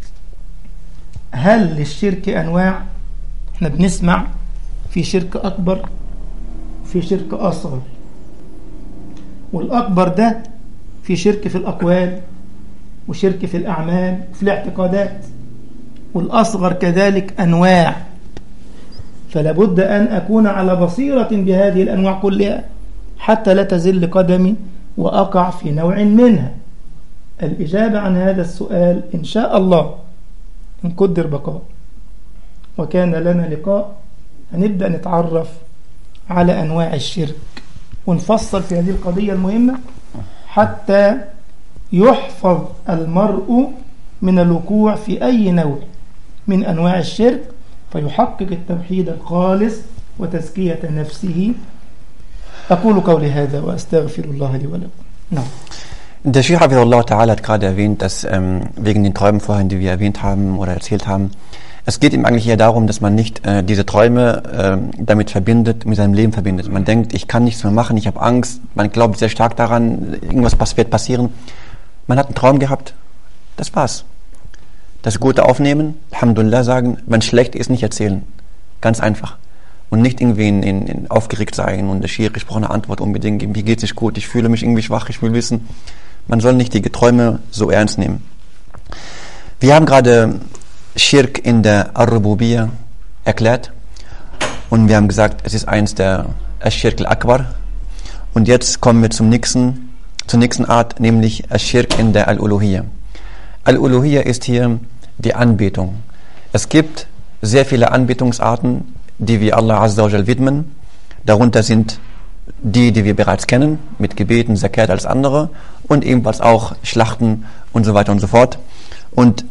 هل للشرك انواع احنا بنسمع في شرك اكبر في شرك اصغر والاكبر ده في شرك في الاقوال وشرك في الاعمال وفي الاعتقادات والأصغر كذلك أنواع فلا بد أن أكون على بصيرة بهذه الأنواع كلها حتى لا تزل قدمي وأقع في نوع منها الإجابة عن هذا السؤال إن شاء الله إن قدر بقاء وكان لنا لقاء هنبدأ نتعرف على أنواع الشرك ونفصل في هذه القضية المهمة حتى يحفظ المرء من الوقوع في أي نوع من أنواع الشرك فيحقق التوحيد الخالص وتزكية نفسه أقول قولي هذا وأستغفر الله لي ولكم نعم Der Sheikh Hafizullah Ta'ala hat gerade erwähnt, dass ähm, wegen den Träumen vorhin, die wir erwähnt haben oder erzählt haben, es geht ihm eigentlich eher darum, dass man nicht äh, diese Träume äh, damit verbindet, mit seinem Leben verbindet. Man denkt, ich kann nichts mehr machen, ich habe Angst, man glaubt sehr stark daran, irgendwas pass wird passieren. Man hat einen Traum gehabt, das war's. Das Gute aufnehmen, Alhamdulillah sagen, wenn es schlecht ist, nicht erzählen. Ganz einfach. Und nicht irgendwie in, in, in aufgeregt sein und der Schiri, ich brauche eine Antwort unbedingt geben. Wie geht's nicht gut? Ich fühle mich irgendwie schwach, ich will wissen. Man soll nicht die Träume so ernst nehmen. Wir haben gerade Schirk in der Ar-Rububiyya erklärt und wir haben gesagt, es ist eins der Ash-Shirk al-Akbar. Und jetzt kommen wir zum nächsten, zur nächsten Art, nämlich Ash-Shirk in der Al-Uluhiyya. Al-Uluhiyya ist hier die Anbetung. Es gibt sehr viele Anbetungsarten, die wir Allah Azza wa Jal widmen. Darunter sind die, die wir bereits kennen, mit Gebeten, Zakat als andere und ebenfalls auch Schlachten und so weiter und so fort. Und,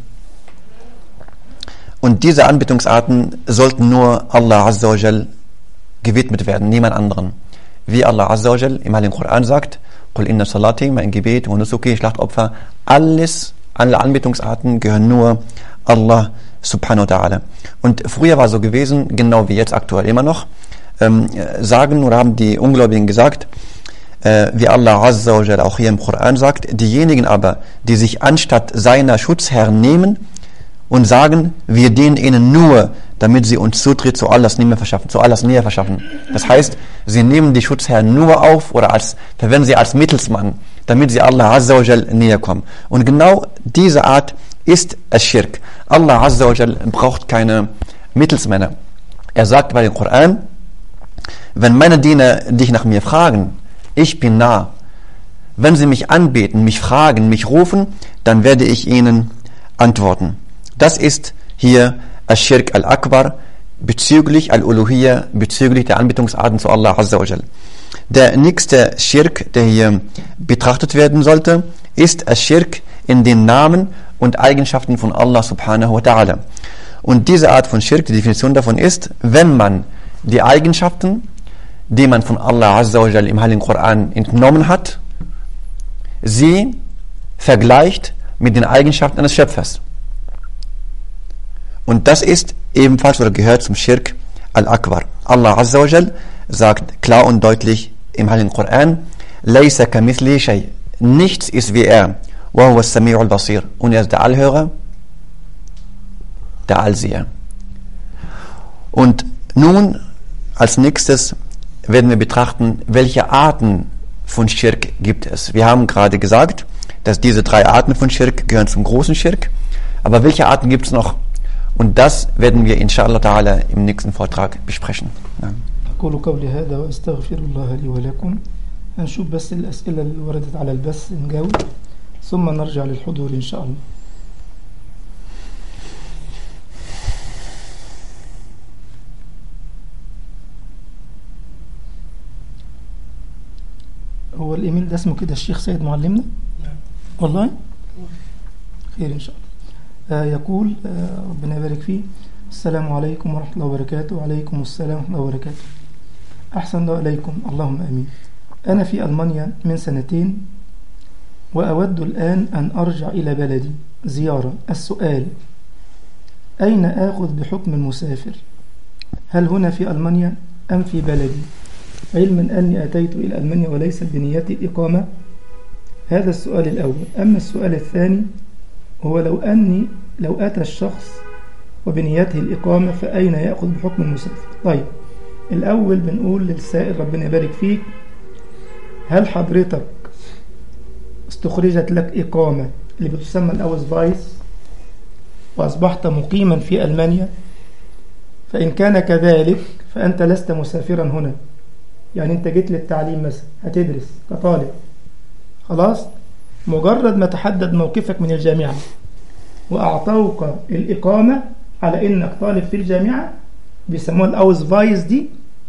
und diese Anbetungsarten sollten nur Allah Azza wa Jal gewidmet werden, niemand anderen. Wie Allah Azza wa Jal im Heiligen Koran sagt, Qul inna salati, mein Gebet, und Nusuki, Schlachtopfer, alles, alle Anbetungsarten gehören nur Allah subhanahu wa ta'ala. Und früher war so gewesen, genau wie jetzt aktuell immer noch, ähm, sagen oder haben die Ungläubigen gesagt, äh, wie Allah Azza wa Jalla auch hier im Koran sagt, diejenigen aber, die sich anstatt seiner Schutzherren nehmen und sagen, wir dienen ihnen nur, damit sie uns Zutritt zu Allahs Nähe verschaffen, zu Allahs Nähe verschaffen. Das heißt, sie nehmen die Schutzherren nur auf oder als, verwenden sie als Mittelsmann, damit sie Allah Azza wa Jalla näher kommen. Und genau diese Art ist es Schirk. Allah Azza wa Jalla braucht keine Mittelsmänner. Er sagt bei dem Koran, wenn meine Diener dich nach mir fragen, ich bin nah. Wenn sie mich anbeten, mich fragen, mich rufen, dann werde ich ihnen antworten. Das ist hier Ash-Shirk al-Akbar bezüglich Al-Uluhiyya, bezüglich der Anbetungsarten zu Allah Azza wa Jal. Der nächste Schirk, der hier betrachtet werden sollte, ist Ash-Shirk in den Namen und Eigenschaften von Allah subhanahu wa ta'ala. Und diese Art von Schirk, die Definition davon ist, wenn man die Eigenschaften die man von Allah Azza wa Jal im Heiligen Koran entnommen hat, sie vergleicht mit den Eigenschaften eines Schöpfers. Und das ist ebenfalls oder gehört zum Schirk al-Akbar. Allah Azza wa Jal sagt klar und deutlich im Heiligen Koran, Laysa kamithli shay. Nichts ist wie er. Wa huwa sami'ul basir. Und er ist der Allhörer, der Allseher. Und nun als nächstes werden wir betrachten, welche Arten von Schirk gibt es. Wir haben gerade gesagt, dass diese drei Arten von Schirk gehören zum großen Schirk. Aber welche Arten gibt es noch? Und das werden wir inshallah ta'ala im nächsten Vortrag besprechen. أقول قولي هذا وأستغفر الله لي ولكم هنشوف بس الأسئلة اللي وردت على البث نجاوب ثم نرجع للحضور إن شاء الله هو الإيميل ده اسمه كده الشيخ سيد معلمنا نعم والله خير إن شاء الله آه يقول آه ربنا يبارك فيه السلام عليكم ورحمة الله وبركاته وعليكم السلام ورحمة الله وبركاته أحسن الله إليكم اللهم أمين أنا في ألمانيا من سنتين وأود الآن أن أرجع إلى بلدي زيارة السؤال أين آخذ بحكم المسافر هل هنا في ألمانيا أم في بلدي علما أني أتيت إلى ألمانيا وليس بنيتي الإقامة هذا السؤال الأول أما السؤال الثاني هو لو أني لو أتى الشخص وبنيته الإقامة فأين يأخذ بحكم المسافر طيب الأول بنقول للسائل ربنا يبارك فيك هل حضرتك استخرجت لك إقامة اللي بتسمى الأوز فايس وأصبحت مقيما في ألمانيا فإن كان كذلك فأنت لست مسافرا هنا يعني أنت جيت للتعليم مثلا هتدرس كطالب خلاص مجرد ما تحدد موقفك من الجامعة وأعطوك الإقامة على إنك طالب في الجامعة بيسموها الأوز فايس دي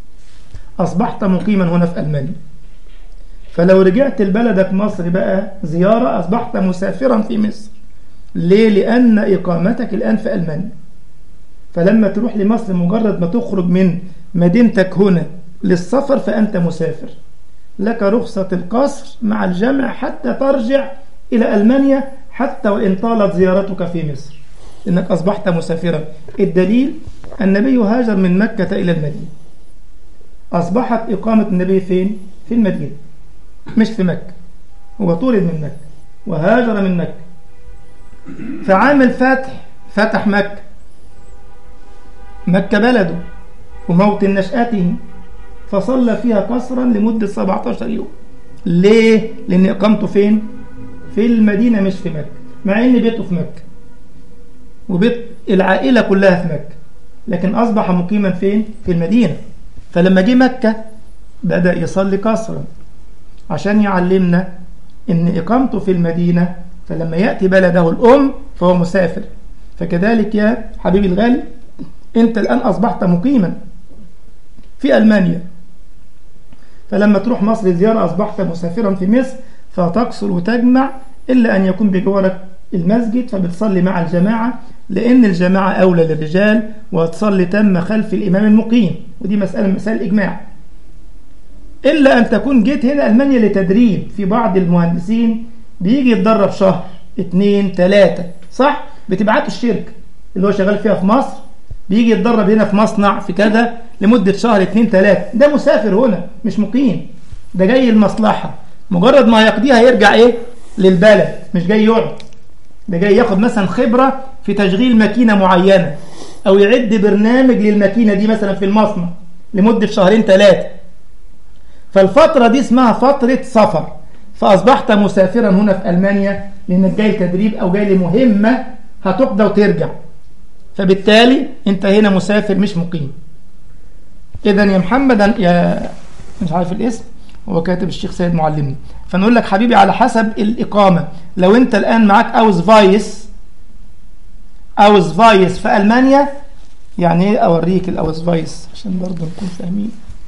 أصبحت مقيما هنا في ألمانيا فلو رجعت لبلدك مصر بقى زيارة أصبحت مسافرا في مصر ليه؟ لأن إقامتك الآن في ألمانيا فلما تروح لمصر مجرد ما تخرج من مدينتك هنا للسفر فأنت مسافر لك رخصة القصر مع الجامع حتى ترجع إلى ألمانيا حتى وإن طالت زيارتك في مصر إنك أصبحت مسافرا الدليل النبي هاجر من مكة إلى المدينة أصبحت إقامة النبي فين؟ في المدينة مش في مكة هو طولد من مكة وهاجر من مكة فعام الفتح فتح مكة مكة بلده وموطن نشأته فصلى فيها قصرا لمدة 17 يوم ليه؟ لأن إقامته فين؟ في المدينة مش في مكة مع إن بيته في مكة وبيت العائلة كلها في مكة لكن أصبح مقيما فين؟ في المدينة فلما جه مكة بدأ يصلي قصرا عشان يعلمنا إن إقامته في المدينة فلما يأتي بلده الأم فهو مسافر فكذلك يا حبيبي الغالي أنت الآن أصبحت مقيما في ألمانيا فلما تروح مصر زيارة أصبحت مسافرا في مصر فتقصر وتجمع إلا أن يكون بجوارك المسجد فبتصلي مع الجماعة لأن الجماعة أولى للرجال وتصلي تم خلف الإمام المقيم ودي مسألة من مسائل الإجماع إلا أن تكون جيت هنا ألمانيا لتدريب في بعض المهندسين بيجي يتدرب شهر اتنين تلاتة صح؟ بتبعته الشركة اللي هو شغال فيها في مصر بيجي يتدرب هنا في مصنع في كذا لمدة شهر اتنين تلاتة ده مسافر هنا مش مقيم ده جاي المصلحة مجرد ما يقضيها يرجع ايه للبلد مش جاي يقعد ده جاي ياخد مثلا خبرة في تشغيل ماكينة معينة او يعد برنامج للماكينة دي مثلا في المصنع لمدة شهرين ثلاثة فالفترة دي اسمها فترة سفر فأصبحت مسافرا هنا في ألمانيا لأنك جاي تدريب أو جاي لمهمة هتقضى وترجع فبالتالي أنت هنا مسافر مش مقيم إذا يا محمد يا مش عارف الاسم هو كاتب الشيخ سيد معلمني فنقول لك حبيبي على حسب الإقامة لو أنت الآن معاك أوز فايس أوز فايس في ألمانيا يعني إيه أوريك الأوز فايس عشان برضه نكون فاهمين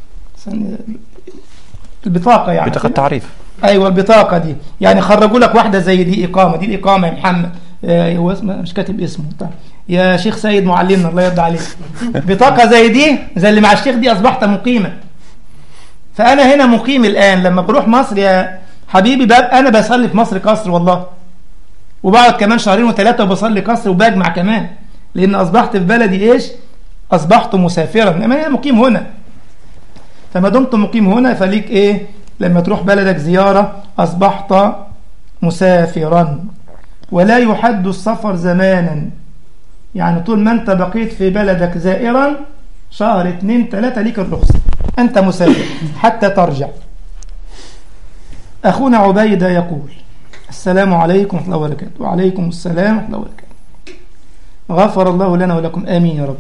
البطاقة يعني بطاقة تعريف ايوه البطاقه دي يعني خرجوا لك واحده زي دي اقامه دي الاقامه يا محمد آه، هو اسمه مش كاتب اسمه طيب. يا شيخ سيد معلمنا الله يرضى عليك بطاقه زي دي زي اللي مع الشيخ دي اصبحت مقيما فانا هنا مقيم الان لما بروح مصر يا حبيبي بقى انا بصلي في مصر قصر والله وبقعد كمان شهرين وثلاثه وبصلي قصر وبجمع كمان لان اصبحت في بلدي ايش اصبحت مسافرا انما انا مقيم هنا فما دمت مقيم هنا فليك ايه لما تروح بلدك زيارة أصبحت مسافرا ولا يحد السفر زمانا يعني طول ما أنت بقيت في بلدك زائرا شهر اتنين تلاتة ليك الرخصة أنت مسافر حتى ترجع أخونا عبيدة يقول السلام عليكم ورحمة الله وبركاته وعليكم السلام ورحمة الله وبركاته غفر الله لنا ولكم آمين يا رب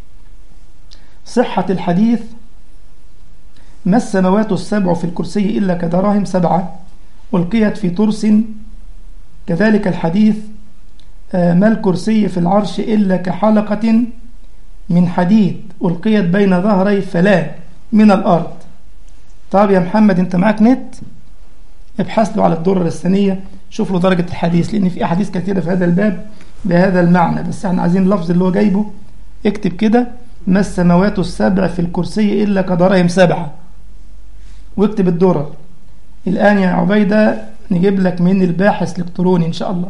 صحة الحديث ما السماوات السبع في الكرسي إلا كدراهم سبعة ألقيت في ترس كذلك الحديث ما الكرسي في العرش إلا كحلقة من حديد ألقيت بين ظهري فلا من الأرض طب يا محمد أنت معاك نت ابحث له على الدرة الثانية شوف له درجة الحديث لأن في أحاديث كثيرة في هذا الباب بهذا المعنى بس احنا عايزين اللفظ اللي هو جايبه اكتب كده ما السماوات السبع في الكرسي إلا كدراهم سبعة واكتب الدرر الآن يا عبيدة نجيب لك من الباحث الإلكتروني إن شاء الله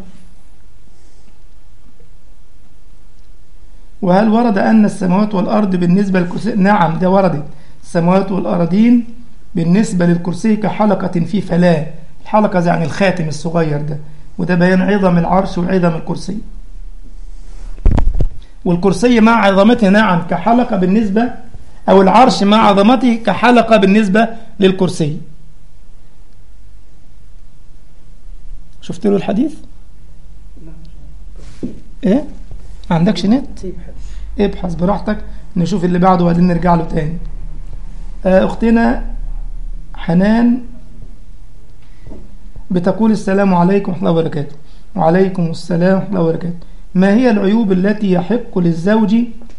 وهل ورد أن السماوات والأرض بالنسبة للكرسي نعم ده وردت السماوات والأراضين بالنسبة للكرسي كحلقة في فلاة الحلقة زي يعني الخاتم الصغير ده وده بيان عظم العرش وعظم الكرسي والكرسي مع عظمته نعم كحلقة بالنسبة أو العرش مع عظمته كحلقة بالنسبة للكرسي شفت له الحديث ايه ما عندكش نت ابحث براحتك نشوف اللي بعده وبعدين نرجع له تاني اختنا حنان بتقول السلام عليكم ورحمه الله وبركاته وعليكم السلام ورحمه الله وبركاته ما هي العيوب التي يحق للزوج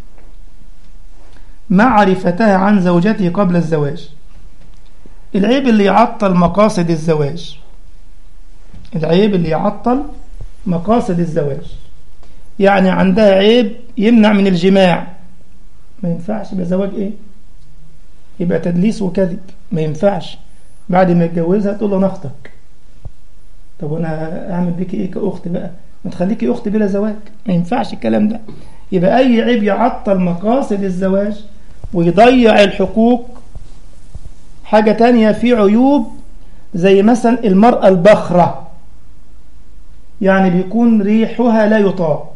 معرفتها عن زوجته قبل الزواج العيب اللي يعطل مقاصد الزواج العيب اللي يعطل مقاصد الزواج يعني عندها عيب يمنع من الجماع ما ينفعش يبقى زواج ايه يبقى تدليس وكذب ما ينفعش بعد ما يتجوزها تقول له انا اختك طب وانا اعمل بيكي ايه كاخت بقى ما تخليكي اخت بلا زواج ما ينفعش الكلام ده يبقى اي عيب يعطل مقاصد الزواج ويضيع الحقوق حاجة تانية في عيوب زي مثلا المرأة البخرة يعني بيكون ريحها لا يطاق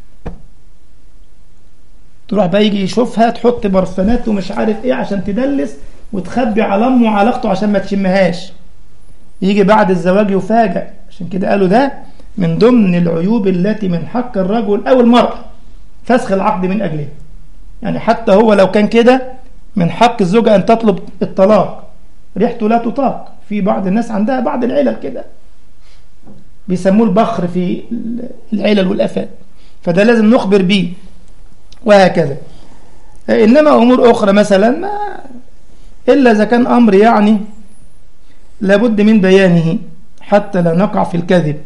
تروح بقى يجي يشوفها تحط برفانات ومش عارف ايه عشان تدلس وتخبي على امه وعلاقته عشان ما تشمهاش يجي بعد الزواج يفاجأ عشان كده قالوا ده من ضمن العيوب التي من حق الرجل او المرأة فسخ العقد من اجلها يعني حتى هو لو كان كده من حق الزوجة ان تطلب الطلاق ريحته لا تطاق في بعض الناس عندها بعض العلل كده بيسموه البخر في العلل والافات فده لازم نخبر به وهكذا إنما أمور أخرى مثلا ما إلا إذا كان أمر يعني لابد من بيانه حتى لا نقع في الكذب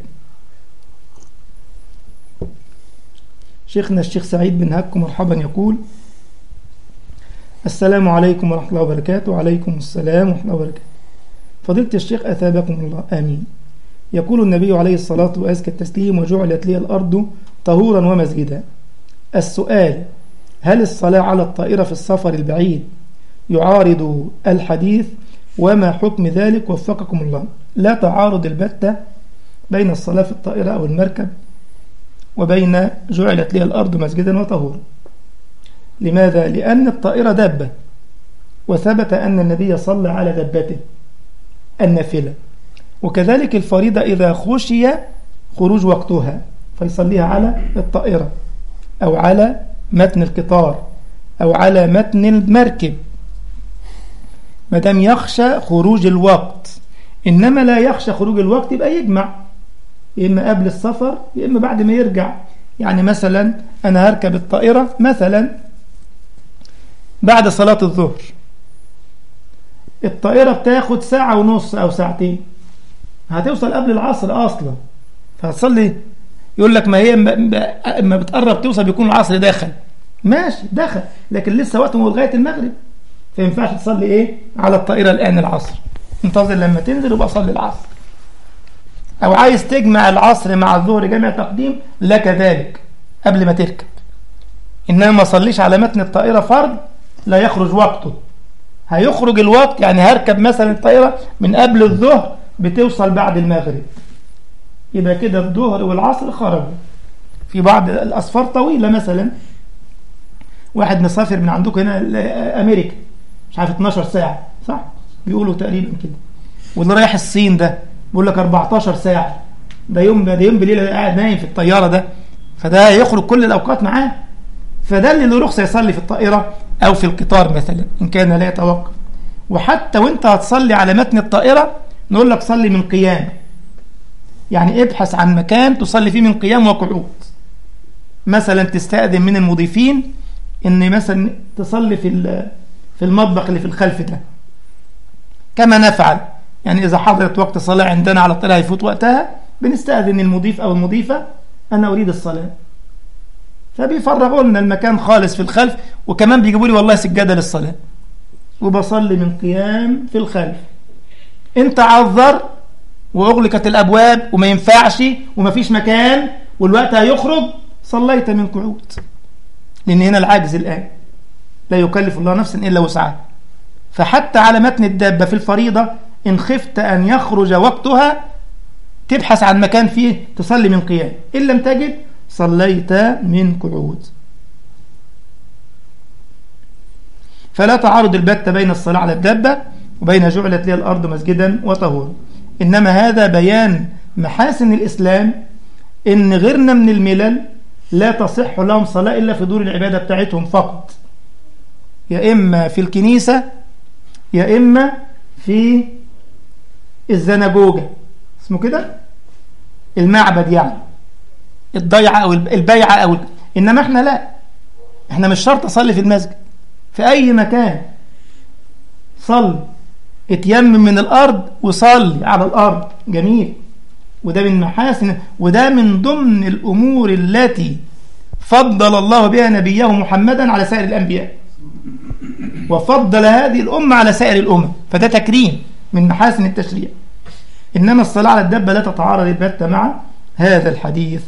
شيخنا الشيخ سعيد بن هك مرحبا يقول السلام عليكم ورحمة الله وبركاته وعليكم السلام ورحمة الله وبركاته فضيلة الشيخ أثابكم الله آمين يقول النبي عليه الصلاة وأزكى التسليم وجعلت لي الأرض طهورا ومسجدا السؤال هل الصلاة على الطائرة في السفر البعيد يعارض الحديث وما حكم ذلك وفقكم الله لا تعارض البتة بين الصلاة في الطائرة أو المركب وبين جعلت لي الأرض مسجدا وطهورا لماذا؟ لأن الطائرة دابة وثبت أن النبي صلى على دبته النافلة وكذلك الفريضة إذا خشي خروج وقتها فيصليها على الطائرة أو على متن القطار أو على متن المركب ما دام يخشى خروج الوقت إنما لا يخشى خروج الوقت يبقى يجمع يا إما قبل السفر يا إما بعد ما يرجع يعني مثلا أنا هركب الطائرة مثلا بعد صلاة الظهر الطائرة بتاخد ساعة ونص أو ساعتين هتوصل قبل العصر أصلا فهتصلي يقول لك ما هي ما بتقرب توصل بيكون العصر دخل ماشي دخل لكن لسه وقته لغاية المغرب فينفعش تصلي ايه على الطائرة الآن العصر انتظر لما تنزل وبقى صلي العصر أو عايز تجمع العصر مع الظهر جمع تقديم لك ذلك قبل ما تركب إنما ما صليش على متن الطائرة فرض لا يخرج وقته هيخرج الوقت يعني هركب مثلا الطائرة من قبل الظهر بتوصل بعد المغرب يبقى كده الظهر والعصر خرجوا في بعض الأسفار طويلة مثلا واحد مسافر من عندكم هنا أمريكا مش عارف 12 ساعة صح بيقولوا تقريبا كده واللي رايح الصين ده بيقول لك 14 ساعة ده يوم ده يوم بالليل قاعد نايم في الطيارة ده فده يخرج كل الأوقات معاه فده اللي له رخصة يصلي في الطائرة أو في القطار مثلا إن كان لا يتوقف وحتى وانت هتصلي على متن الطائرة نقول لك صلي من قيام يعني ابحث عن مكان تصلي فيه من قيام وقعود مثلا تستأذن من المضيفين ان مثلا تصلي في في المطبخ اللي في الخلف ده كما نفعل يعني إذا حضرت وقت صلاة عندنا على الطريق يفوت وقتها بنستأذن المضيف أو المضيفة أنا أريد الصلاة فبيفرغوا لنا المكان خالص في الخلف وكمان بيجيبوا لي والله سجادة للصلاة وبصلي من قيام في الخلف انت عذر واغلقت الابواب وما ينفعش وما فيش مكان والوقت هيخرج صليت من قعود لان هنا العاجز الان لا يكلف الله نفسا الا وسعها فحتى على متن الدابه في الفريضه ان خفت ان يخرج وقتها تبحث عن مكان فيه تصلي من قيام ان لم تجد صليت من قعود فلا تعارض البتة بين الصلاة على الدابة وبين جعلت لي الأرض مسجدا وطهورا إنما هذا بيان محاسن الإسلام إن غيرنا من الملل لا تصح لهم صلاة إلا في دور العبادة بتاعتهم فقط يا إما في الكنيسة يا إما في الزنجوجة اسمه كده المعبد يعني الضيعة أو البيعة أو إنما إحنا لا إحنا مش شرط أصلي في المسجد في أي مكان صلي اتيمم من الأرض وصلي على الأرض جميل وده من محاسن وده من ضمن الأمور التي فضل الله بها نبيه محمدا على سائر الأنبياء وفضل هذه الأمة على سائر الأمم فده تكريم من محاسن التشريع إنما الصلاة على الدبة لا تتعارض البتة مع هذا الحديث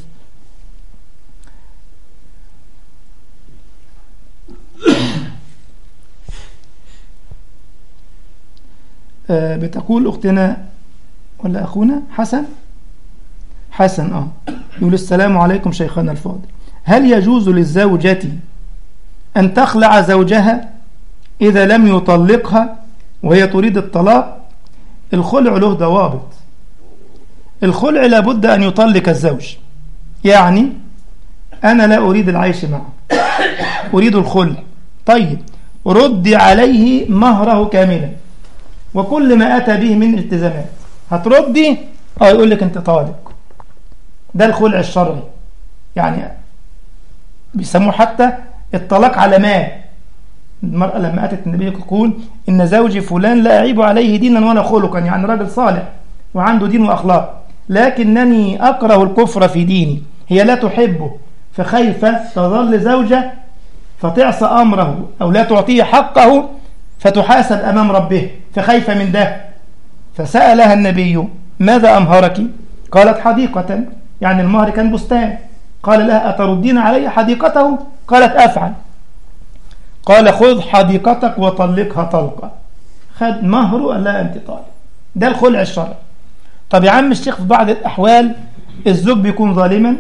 بتقول أختنا ولا أخونا حسن حسن آه يقول السلام عليكم شيخنا الفاضل هل يجوز للزوجة أن تخلع زوجها إذا لم يطلقها وهي تريد الطلاق الخلع له ضوابط الخلع لابد أن يطلق الزوج يعني أنا لا أريد العيش معه أريد الخلع طيب ردي عليه مهره كاملا وكل ما أتى به من التزامات هتردي اه يقول لك انت طالق ده الخلع الشرعي يعني بيسموه حتى الطلاق على مال المرأة لما أتت النبي تقول إن زوجي فلان لا أعيب عليه دينا ولا خلقا يعني راجل صالح وعنده دين وأخلاق لكنني أكره الكفر في ديني هي لا تحبه فخايفة تظل زوجة فتعصى أمره أو لا تعطيه حقه فتحاسب أمام ربه فخايفة من ده فسألها النبي ماذا أمهرك قالت حديقة يعني المهر كان بستان قال لها أتردين علي حديقته قالت أفعل قال خذ حديقتك وطلقها طلقة خد مهره قال لها أنت طالق ده الخلع الشرعي طب يا عم الشيخ في بعض الأحوال الزوج بيكون ظالما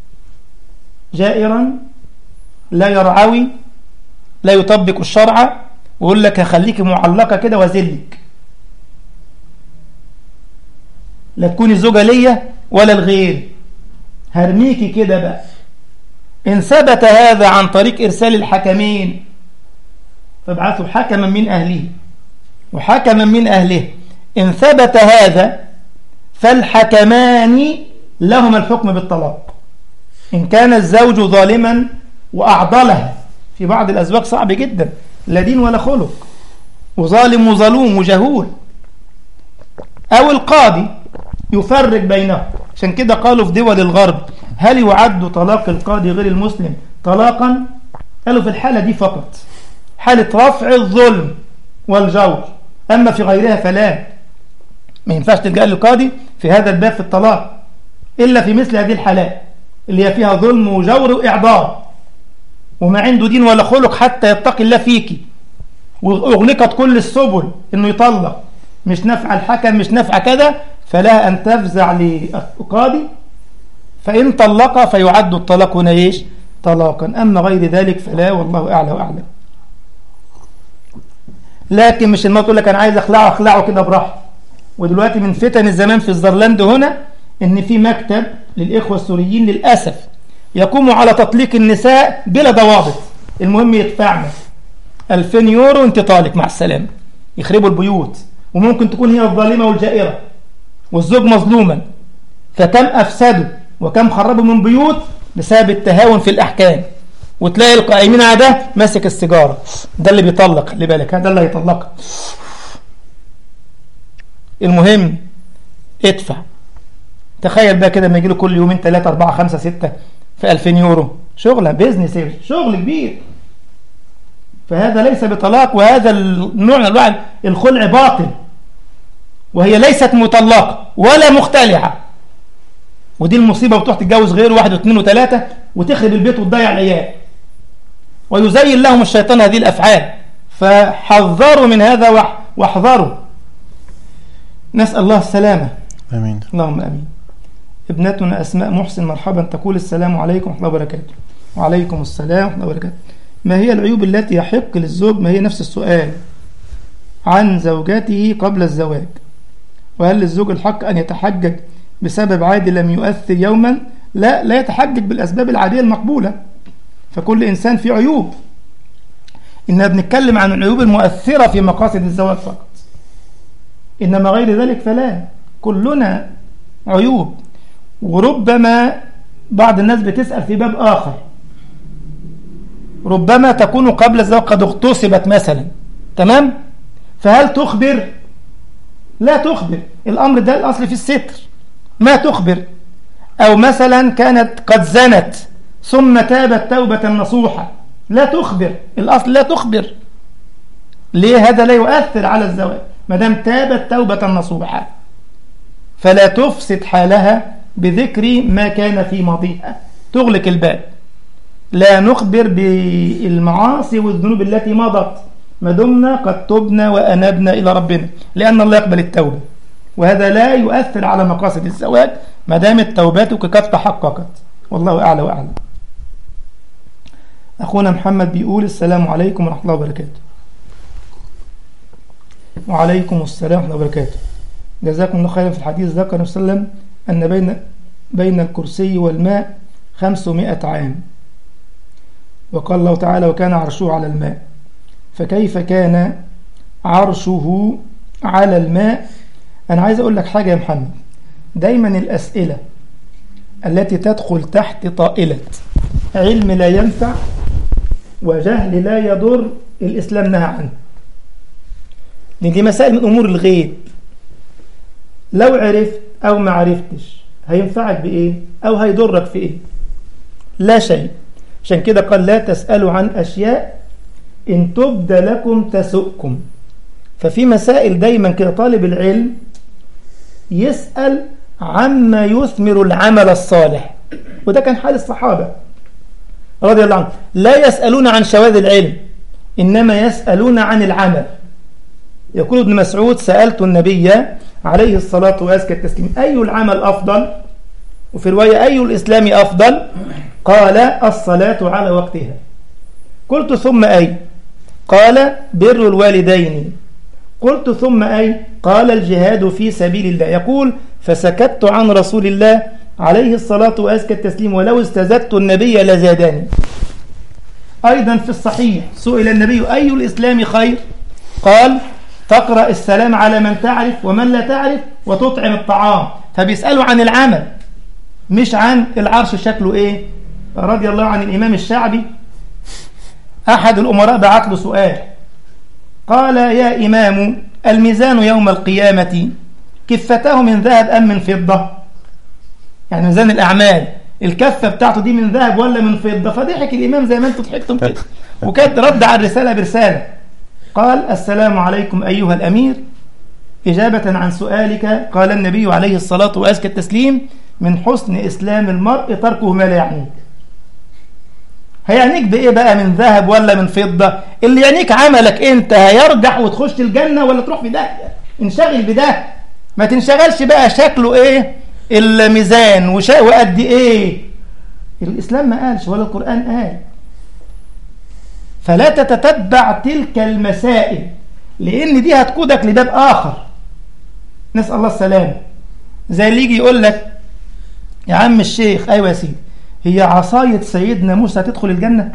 جائرا لا يرعوي لا يطبق الشرع ويقول لك هخليك معلقة كده وازلك لا تكوني زوجة ليا ولا الغير هرميكي كده بقى إن ثبت هذا عن طريق إرسال الحكمين فابعثوا حكما من أهله وحكما من أهله إن ثبت هذا فالحكمان لهما الحكم بالطلاق إن كان الزوج ظالما وأعضلها في بعض الأزواج صعب جدا لا دين ولا خلق وظالم وظلوم وجهول أو القاضي يفرق بينهم عشان كده قالوا في دول الغرب هل يعد طلاق القاضي غير المسلم طلاقا قالوا في الحالة دي فقط حالة رفع الظلم والجور أما في غيرها فلا ما ينفعش تلجأ للقاضي في هذا الباب في الطلاق إلا في مثل هذه الحالات اللي هي فيها ظلم وجور وإعضاء وما عنده دين ولا خلق حتى يتقي الله فيكي وأغلقت كل السبل إنه يطلق مش نفع الحكم مش نفع كذا فلها أن تفزع للقاضي فإن طلق فيعد الطلاق هنا إيش طلاقا أما غير ذلك فلا والله أعلى وأعلم لكن مش المرأة تقول لك أنا عايز أخلعه أخلعه كده براحته ودلوقتي من فتن الزمان في الزرلاند هنا إن في مكتب للإخوة السوريين للأسف يقوم على تطليق النساء بلا ضوابط المهم يدفعنا 2000 يورو انت طالق مع السلامة يخربوا البيوت وممكن تكون هي الظالمة والجائرة والزوج مظلوما فكم أفسدوا وكم خربوا من بيوت بسبب التهاون في الأحكام وتلاقي القائمين على ده ماسك السيجارة ده اللي بيطلق خلي بالك ده اللي هيطلقها المهم ادفع تخيل بقى كده لما يجي له كل يومين 3 4 5 6 في 2000 يورو شغلة بيزنس شغل كبير فهذا ليس بطلاق وهذا النوع من انواع الخلع باطل وهي ليست مطلقة ولا مختلعة ودي المصيبة وتروح تتجوز غير واحد واثنين وثلاثة وتخرب البيت وتضيع العيال ويزين لهم الشيطان هذه الأفعال فحذروا من هذا واحذروا نسأل الله السلامة آمين اللهم أمين ابنتنا أسماء محسن مرحبا تقول السلام عليكم ورحمة الله وبركاته وعليكم السلام ورحمة الله وبركاته ما هي العيوب التي يحق للزوج ما هي نفس السؤال عن زوجته قبل الزواج وهل للزوج الحق أن يتحجج بسبب عادي لم يؤثر يوما لا لا يتحجج بالأسباب العادية المقبولة فكل إنسان فيه عيوب إننا بنتكلم عن العيوب المؤثرة في مقاصد الزواج فقط إنما غير ذلك فلا كلنا عيوب وربما بعض الناس بتسأل في باب آخر ربما تكون قبل الزواج قد اغتصبت مثلا تمام فهل تخبر لا تخبر الأمر ده الأصل في الستر ما تخبر أو مثلا كانت قد زنت ثم تابت توبة نصوحة لا تخبر الأصل لا تخبر ليه هذا لا يؤثر على الزواج ما دام تابت توبة نصوحة فلا تفسد حالها بذكر ما كان في ماضيها تغلق الباب لا نخبر بالمعاصي والذنوب التي مضت ما دمنا قد تبنا وأنبنا إلى ربنا لأن الله يقبل التوبة وهذا لا يؤثر على مقاصد الزواج ما دامت توبتك قد تحققت والله أعلى وأعلم أخونا محمد بيقول السلام عليكم ورحمة الله وبركاته وعليكم السلام ورحمة الله وبركاته جزاكم الله خيرا في الحديث ذكر النبي صلى الله عليه وسلم أن بين بين الكرسي والماء خمسمائة عام وقال الله تعالى وكان عرشه على الماء فكيف كان عرشه على الماء أنا عايز أقول لك حاجة يا محمد دايما الأسئلة التي تدخل تحت طائلة علم لا ينفع وجهل لا يضر الإسلام نهى عنه لأن دي مسائل من أمور الغيب لو عرفت أو ما عرفتش هينفعك بإيه أو هيضرك في إيه لا شيء عشان كده قال لا تسألوا عن أشياء إن تبدى لكم تسؤكم ففي مسائل دايما كده طالب العلم يسأل عما يثمر العمل الصالح وده كان حال الصحابة رضي الله عنهم لا يسألون عن شواذ العلم إنما يسألون عن العمل يقول ابن مسعود سألت النبي عليه الصلاة وأزكى التسليم أي العمل أفضل وفي رواية أي الإسلام أفضل قال الصلاة على وقتها قلت ثم أي قال بر الوالدين قلت ثم أي قال الجهاد في سبيل الله يقول فسكت عن رسول الله عليه الصلاة وأزكى التسليم ولو استزدت النبي لزادني أيضا في الصحيح سئل النبي أي الإسلام خير قال تقرأ السلام على من تعرف ومن لا تعرف وتطعم الطعام فبيسألوا عن العمل مش عن العرش شكله إيه رضي الله عن الإمام الشعبي أحد الأمراء بعت له سؤال قال يا إمام الميزان يوم القيامة كفته من ذهب أم من فضة يعني ميزان الأعمال الكفة بتاعته دي من ذهب ولا من فضة فضحك الإمام زي ما أنتم ضحكتم كده وكانت رد على الرسالة برسالة قال السلام عليكم أيها الأمير إجابة عن سؤالك قال النبي عليه الصلاة وأزكى التسليم من حسن إسلام المرء تركه ما لا يعنيك هيعنيك بإيه بقى من ذهب ولا من فضة اللي يعنيك عملك أنت هيرجع وتخش الجنة ولا تروح في ده انشغل بده ما تنشغلش بقى شكله إيه الميزان وشا وقد إيه الإسلام ما قالش ولا القرآن قال فلا تتتبع تلك المسائل لأن دي هتقودك لباب آخر نسأل الله السلام زي اللي يجي يقول لك يا عم الشيخ أيوة يا سيدي هي عصاية سيدنا موسى تدخل الجنة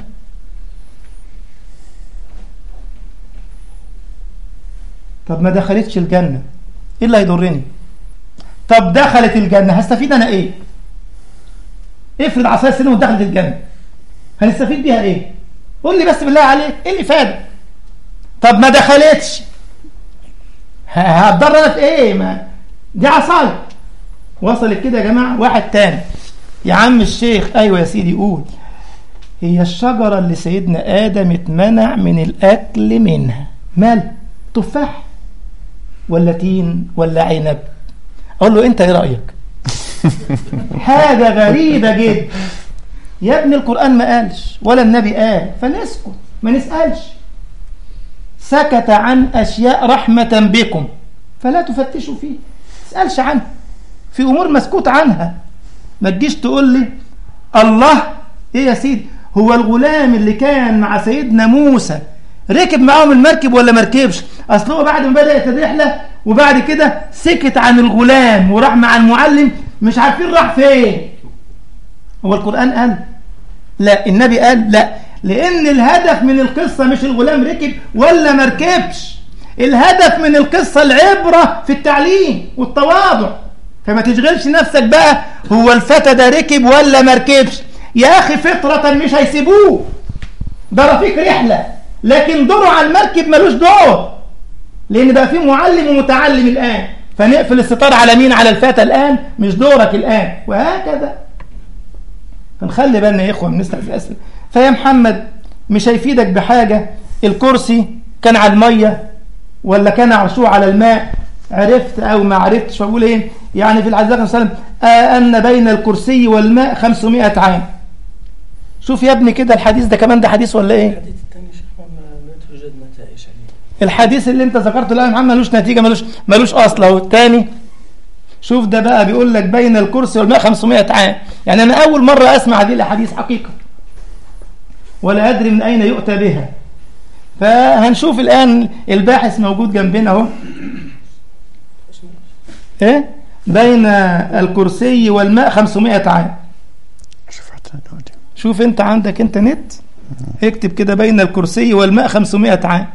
طب ما دخلتش الجنة ايه اللي هيضرني طب دخلت الجنة هستفيد انا ايه افرض عصاية سيدنا دخلت الجنة هنستفيد بيها ايه قول لي بس بالله عليك ايه اللي فادك طب ما دخلتش هتضر انا في ايه ما دي عصاية وصلت كده يا جماعة واحد تاني يا عم الشيخ ايوه يا سيدي قول هي الشجرة اللي سيدنا آدم اتمنع من الأكل منها مال تفاح ولا تين ولا عنب أقول له أنت إيه رأيك حاجة غريبة جدا يا ابن القرآن ما قالش ولا النبي قال فنسكت ما نسألش سكت عن أشياء رحمة بكم فلا تفتشوا فيه تسألش عنها في أمور مسكوت عنها ما تجيش تقول لي الله ايه يا سيدي هو الغلام اللي كان مع سيدنا موسى ركب معاهم المركب ولا مركبش اصل هو بعد ما بدأت الرحلة وبعد كده سكت عن الغلام وراح مع المعلم مش عارفين راح فين هو القرآن قال لا النبي قال لا لأن الهدف من القصة مش الغلام ركب ولا مركبش الهدف من القصة العبرة في التعليم والتواضع فما تشغلش نفسك بقى هو الفتى ده ركب ولا مركبش يا أخي فطرة مش هيسيبوه ده رفيق رحلة لكن دوره على المركب ملوش دور لأن بقى في معلم ومتعلم الآن فنقفل الستار على مين على الفتى الآن مش دورك الآن وهكذا فنخلي بالنا يا إخوة بنسأل في الأسئلة فيا محمد مش هيفيدك بحاجة الكرسي كان على المية ولا كان عرشوه على الماء عرفت أو ما عرفتش فأقول إيه يعني في العزيز صلى الله عليه وسلم آه أن بين الكرسي والماء 500 عام شوف يا ابني كده الحديث ده كمان ده حديث ولا إيه الحديث الثاني شيخ ما ما توجد نتائج عليه الحديث اللي انت ذكرته لا يا محمد ملوش نتيجة ملوش ملوش أصل أهو الثاني شوف ده بقى بيقول لك بين الكرسي والماء 500 عام يعني أنا أول مرة أسمع هذه الأحاديث حقيقة ولا أدري من أين يؤتى بها فهنشوف الآن الباحث موجود جنبنا أهو إيه بين الكرسي والماء 500 عام شوف حتى دلوقتي شوف انت عندك انت نت اكتب كده بين الكرسي والماء 500 عام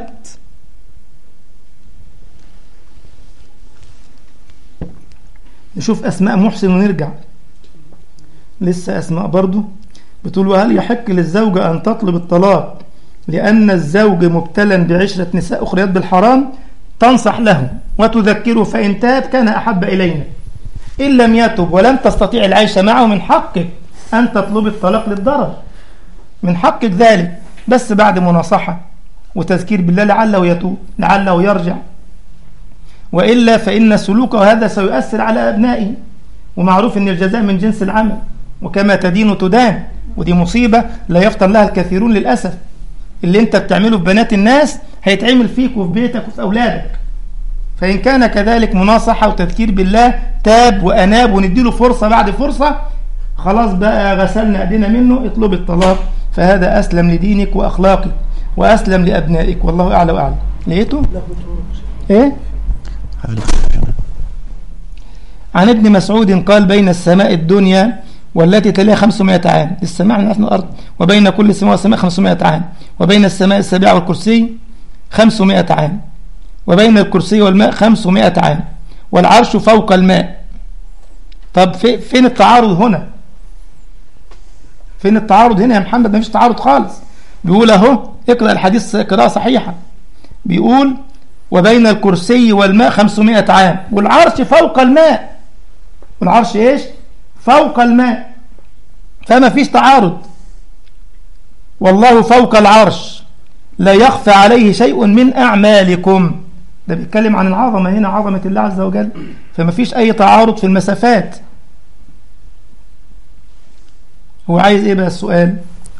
كتبت نشوف أسماء محسن ونرجع لسه أسماء برضو بتقول وهل يحق للزوجة أن تطلب الطلاق لأن الزوج مبتلا بعشرة نساء أخريات بالحرام تنصح له وتذكره فإن تاب كان أحب إلينا إن لم يتب ولم تستطيع العيش معه من حقك أن تطلب الطلاق للضرر من حقك ذلك بس بعد مناصحة وتذكير بالله لعله يتوب لعله يرجع وإلا فإن سلوكه هذا سيؤثر على أبنائه ومعروف أن الجزاء من جنس العمل وكما تدين تدان ودي مصيبة لا يفطن لها الكثيرون للأسف اللي انت بتعمله في بنات الناس هيتعمل فيك وفي بيتك وفي أولادك فإن كان كذلك مناصحة وتذكير بالله تاب وأناب ونديله فرصة بعد فرصة خلاص بقى غسلنا أيدينا منه اطلب الطلاق فهذا أسلم لدينك وأخلاقك وأسلم لأبنائك والله أعلى وأعلم لقيته؟ له طرق شيخ. إيه؟ عن ابن مسعود قال بين السماء الدنيا والتي تليها 500 عام السماء من الأرض وبين كل سماء وسماء 500 عام وبين السماء السابعة والكرسي 500 عام وبين الكرسي والماء 500 عام والعرش فوق الماء طب في فين التعارض هنا فين التعارض هنا يا محمد ما فيش تعارض خالص بيقول اهو اقرأ الحديث قراءة صحيحة بيقول وبين الكرسي والماء 500 عام والعرش فوق الماء والعرش ايش فوق الماء فما فيش تعارض والله فوق العرش لا يخفى عليه شيء من أعمالكم ده بيتكلم عن العظمة هنا عظمة الله عز وجل فما فيش أي تعارض في المسافات هو عايز إيه بقى السؤال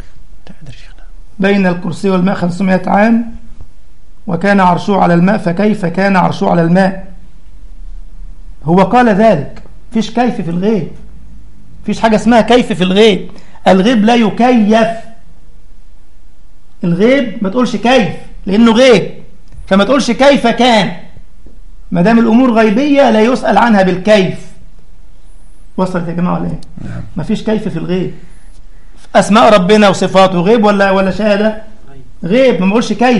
بين الكرسي والماء 500 عام وكان عرشه على الماء فكيف كان عرشه على الماء هو قال ذلك فيش كيف في الغيب فيش حاجة اسمها كيف في الغيب الغيب لا يكيف الغيب ما تقولش كيف لأنه غيب فما تقولش كيف كان ما دام الأمور غيبية لا يسأل عنها بالكيف وصلت يا جماعة ولا ايه؟ ما فيش كيف في الغيب أسماء ربنا وصفاته غيب ولا ولا شهادة؟ غيب ما بقولش كيف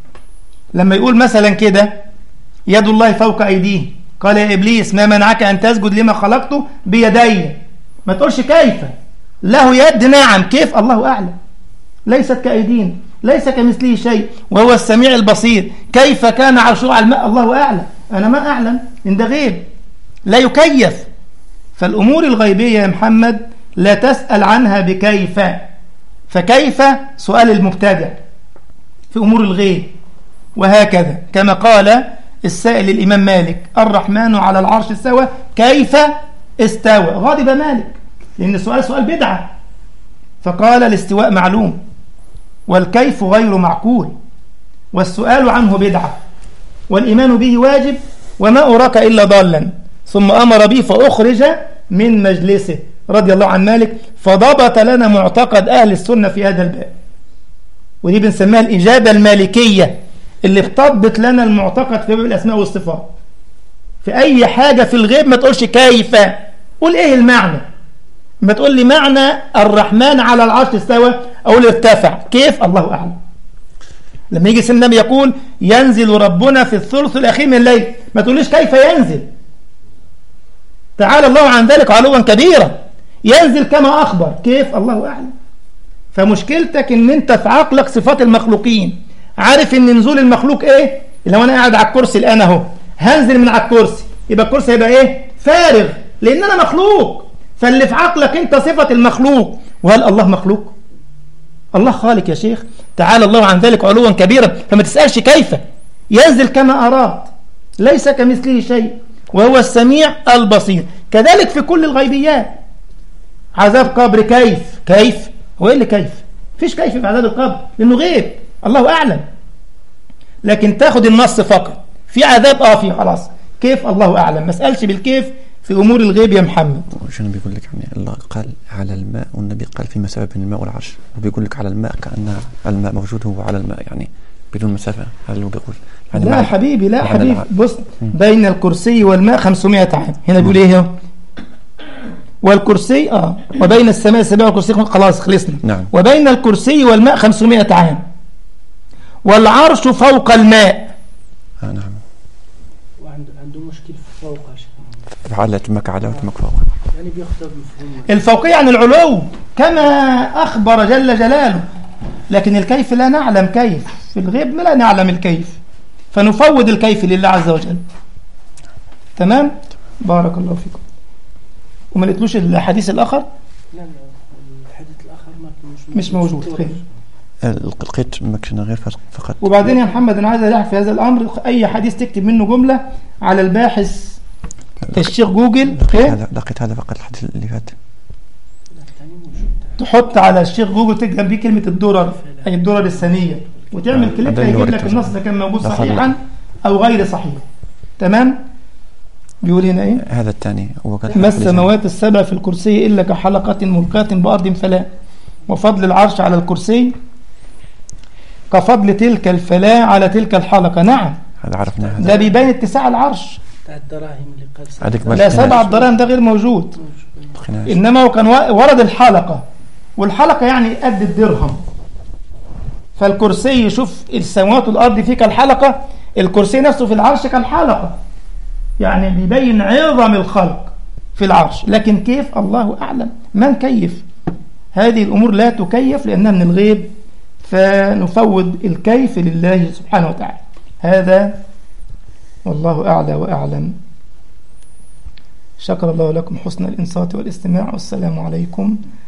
لما يقول مثلا كده يد الله فوق أيديه قال يا إبليس ما منعك أن تسجد لما خلقته بيدي ما تقولش كيف له يد نعم كيف الله أعلم ليست كأيدينا ليس كمثله شيء وهو السميع البصير كيف كان عرشه على الماء الله أعلم أنا ما أعلم إن ده غيب لا يكيف فالأمور الغيبية يا محمد لا تسأل عنها بكيف فكيف سؤال المبتدع في أمور الغيب وهكذا كما قال السائل الإمام مالك الرحمن على العرش استوى كيف استوى غاضب مالك لأن السؤال سؤال بدعة فقال الاستواء معلوم والكيف غير معقول والسؤال عنه بدعة والإيمان به واجب وما أراك إلا ضالا ثم أمر به فأخرج من مجلسه رضي الله عن مالك فضبط لنا معتقد أهل السنة في هذا الباب ودي بنسميها الإجابة المالكية اللي بتضبط لنا المعتقد في باب الأسماء والصفات في أي حاجة في الغيب ما تقولش كيف قول إيه المعنى ما تقول لي معنى الرحمن على العرش استوى أقول ارتفع كيف الله أعلم لما يجي سيدنا النبي يقول ينزل ربنا في الثلث الأخير من الليل ما تقوليش كيف ينزل تعالى الله عن ذلك علوا كبيرا ينزل كما أخبر كيف الله أعلم فمشكلتك ان انت في عقلك صفات المخلوقين عارف ان نزول المخلوق ايه لو انا قاعد على الكرسي الان اهو هنزل من على الكرسي يبقى الكرسي هيبقى ايه فارغ لان انا مخلوق فاللي في عقلك انت صفة المخلوق وهل الله مخلوق الله خالق يا شيخ تعالى الله عن ذلك علوا كبيرا فما تسألش كيف ينزل كما أراد ليس كمثله شيء وهو السميع البصير كذلك في كل الغيبيات عذاب قبر كيف كيف هو ايه اللي كيف فيش كيف في عذاب القبر لانه غيب الله اعلم لكن تاخد النص فقط في عذاب اه في خلاص كيف الله اعلم ما اسالش بالكيف في امور الغيب يا محمد عشان بيقول لك يعني الله قال على الماء والنبي قال في مسافه بين الماء والعرش وبيقول لك على الماء كان الماء موجود هو على الماء يعني بدون مسافه هل هو بيقول يعني لا مع- حبيبي لا مع حبيبي الع- بص بين الكرسي والماء 500 عام هنا بيقول ايه هو؟ والكرسي اه وبين السماء السابعة والكرسي خلاص خلصنا نعم. وبين الكرسي والماء 500 عام والعرش فوق الماء آه نعم وعنده عنده مشكل في فوق يا شيخ في حالة مك على ومك فوق يعني بياخذها بمفهوم الفوقية عن العلو كما أخبر جل جلاله لكن الكيف لا نعلم كيف في الغيب لا نعلم الكيف فنفوض الكيف لله عز وجل تمام بارك الله فيكم وما لقيتلوش الحديث الآخر لا لا الحديث الاخر ما مش مش موجود خير لقيت مكشنا غير فقط وبعدين يا محمد أنا عايز ألاحظ في هذا الأمر أي حديث تكتب منه جملة على الباحث الشيخ جوجل لقيت خير هذا لقيت هذا فقط الحديث اللي فات لا الثاني موجود تحط على الشيخ جوجل تكتب جنبيه كلمة الدرر أي الدرر الثانية وتعمل آه، كليك ده اللي هيجيب لك وريته. النص ده كان موجود ده خلاص. صحيحا أو غير صحيح تمام بيقول هنا إيه هذا الثاني هو قال ما السماوات السبع في الكرسي إلا كحلقة ملقاة بأرض فلا وفضل العرش على الكرسي كفضل تلك الفلاة على تلك الحلقة نعم هذا عرفنا هذا ده بيبين اتساع العرش تاع الدراهم اللي قال سبعة هذيك دراهم. بس لا هنا. سبع الدراهم ده غير موجود موجود. لقيناش. إنما هو كان و- ورد الحلقة والحلقة يعني قد الدرهم فالكرسي شوف السماوات والأرض فيه كالحلقة الكرسي نفسه في العرش كالحلقة يعني بيبين عظم الخلق في العرش لكن كيف الله أعلم من كيف هذه الأمور لا تكيف لأنها من الغيب فنفوض الكيف لله سبحانه وتعالى هذا والله أعلى وأعلم شكر الله لكم حسن الإنصات والاستماع والسلام عليكم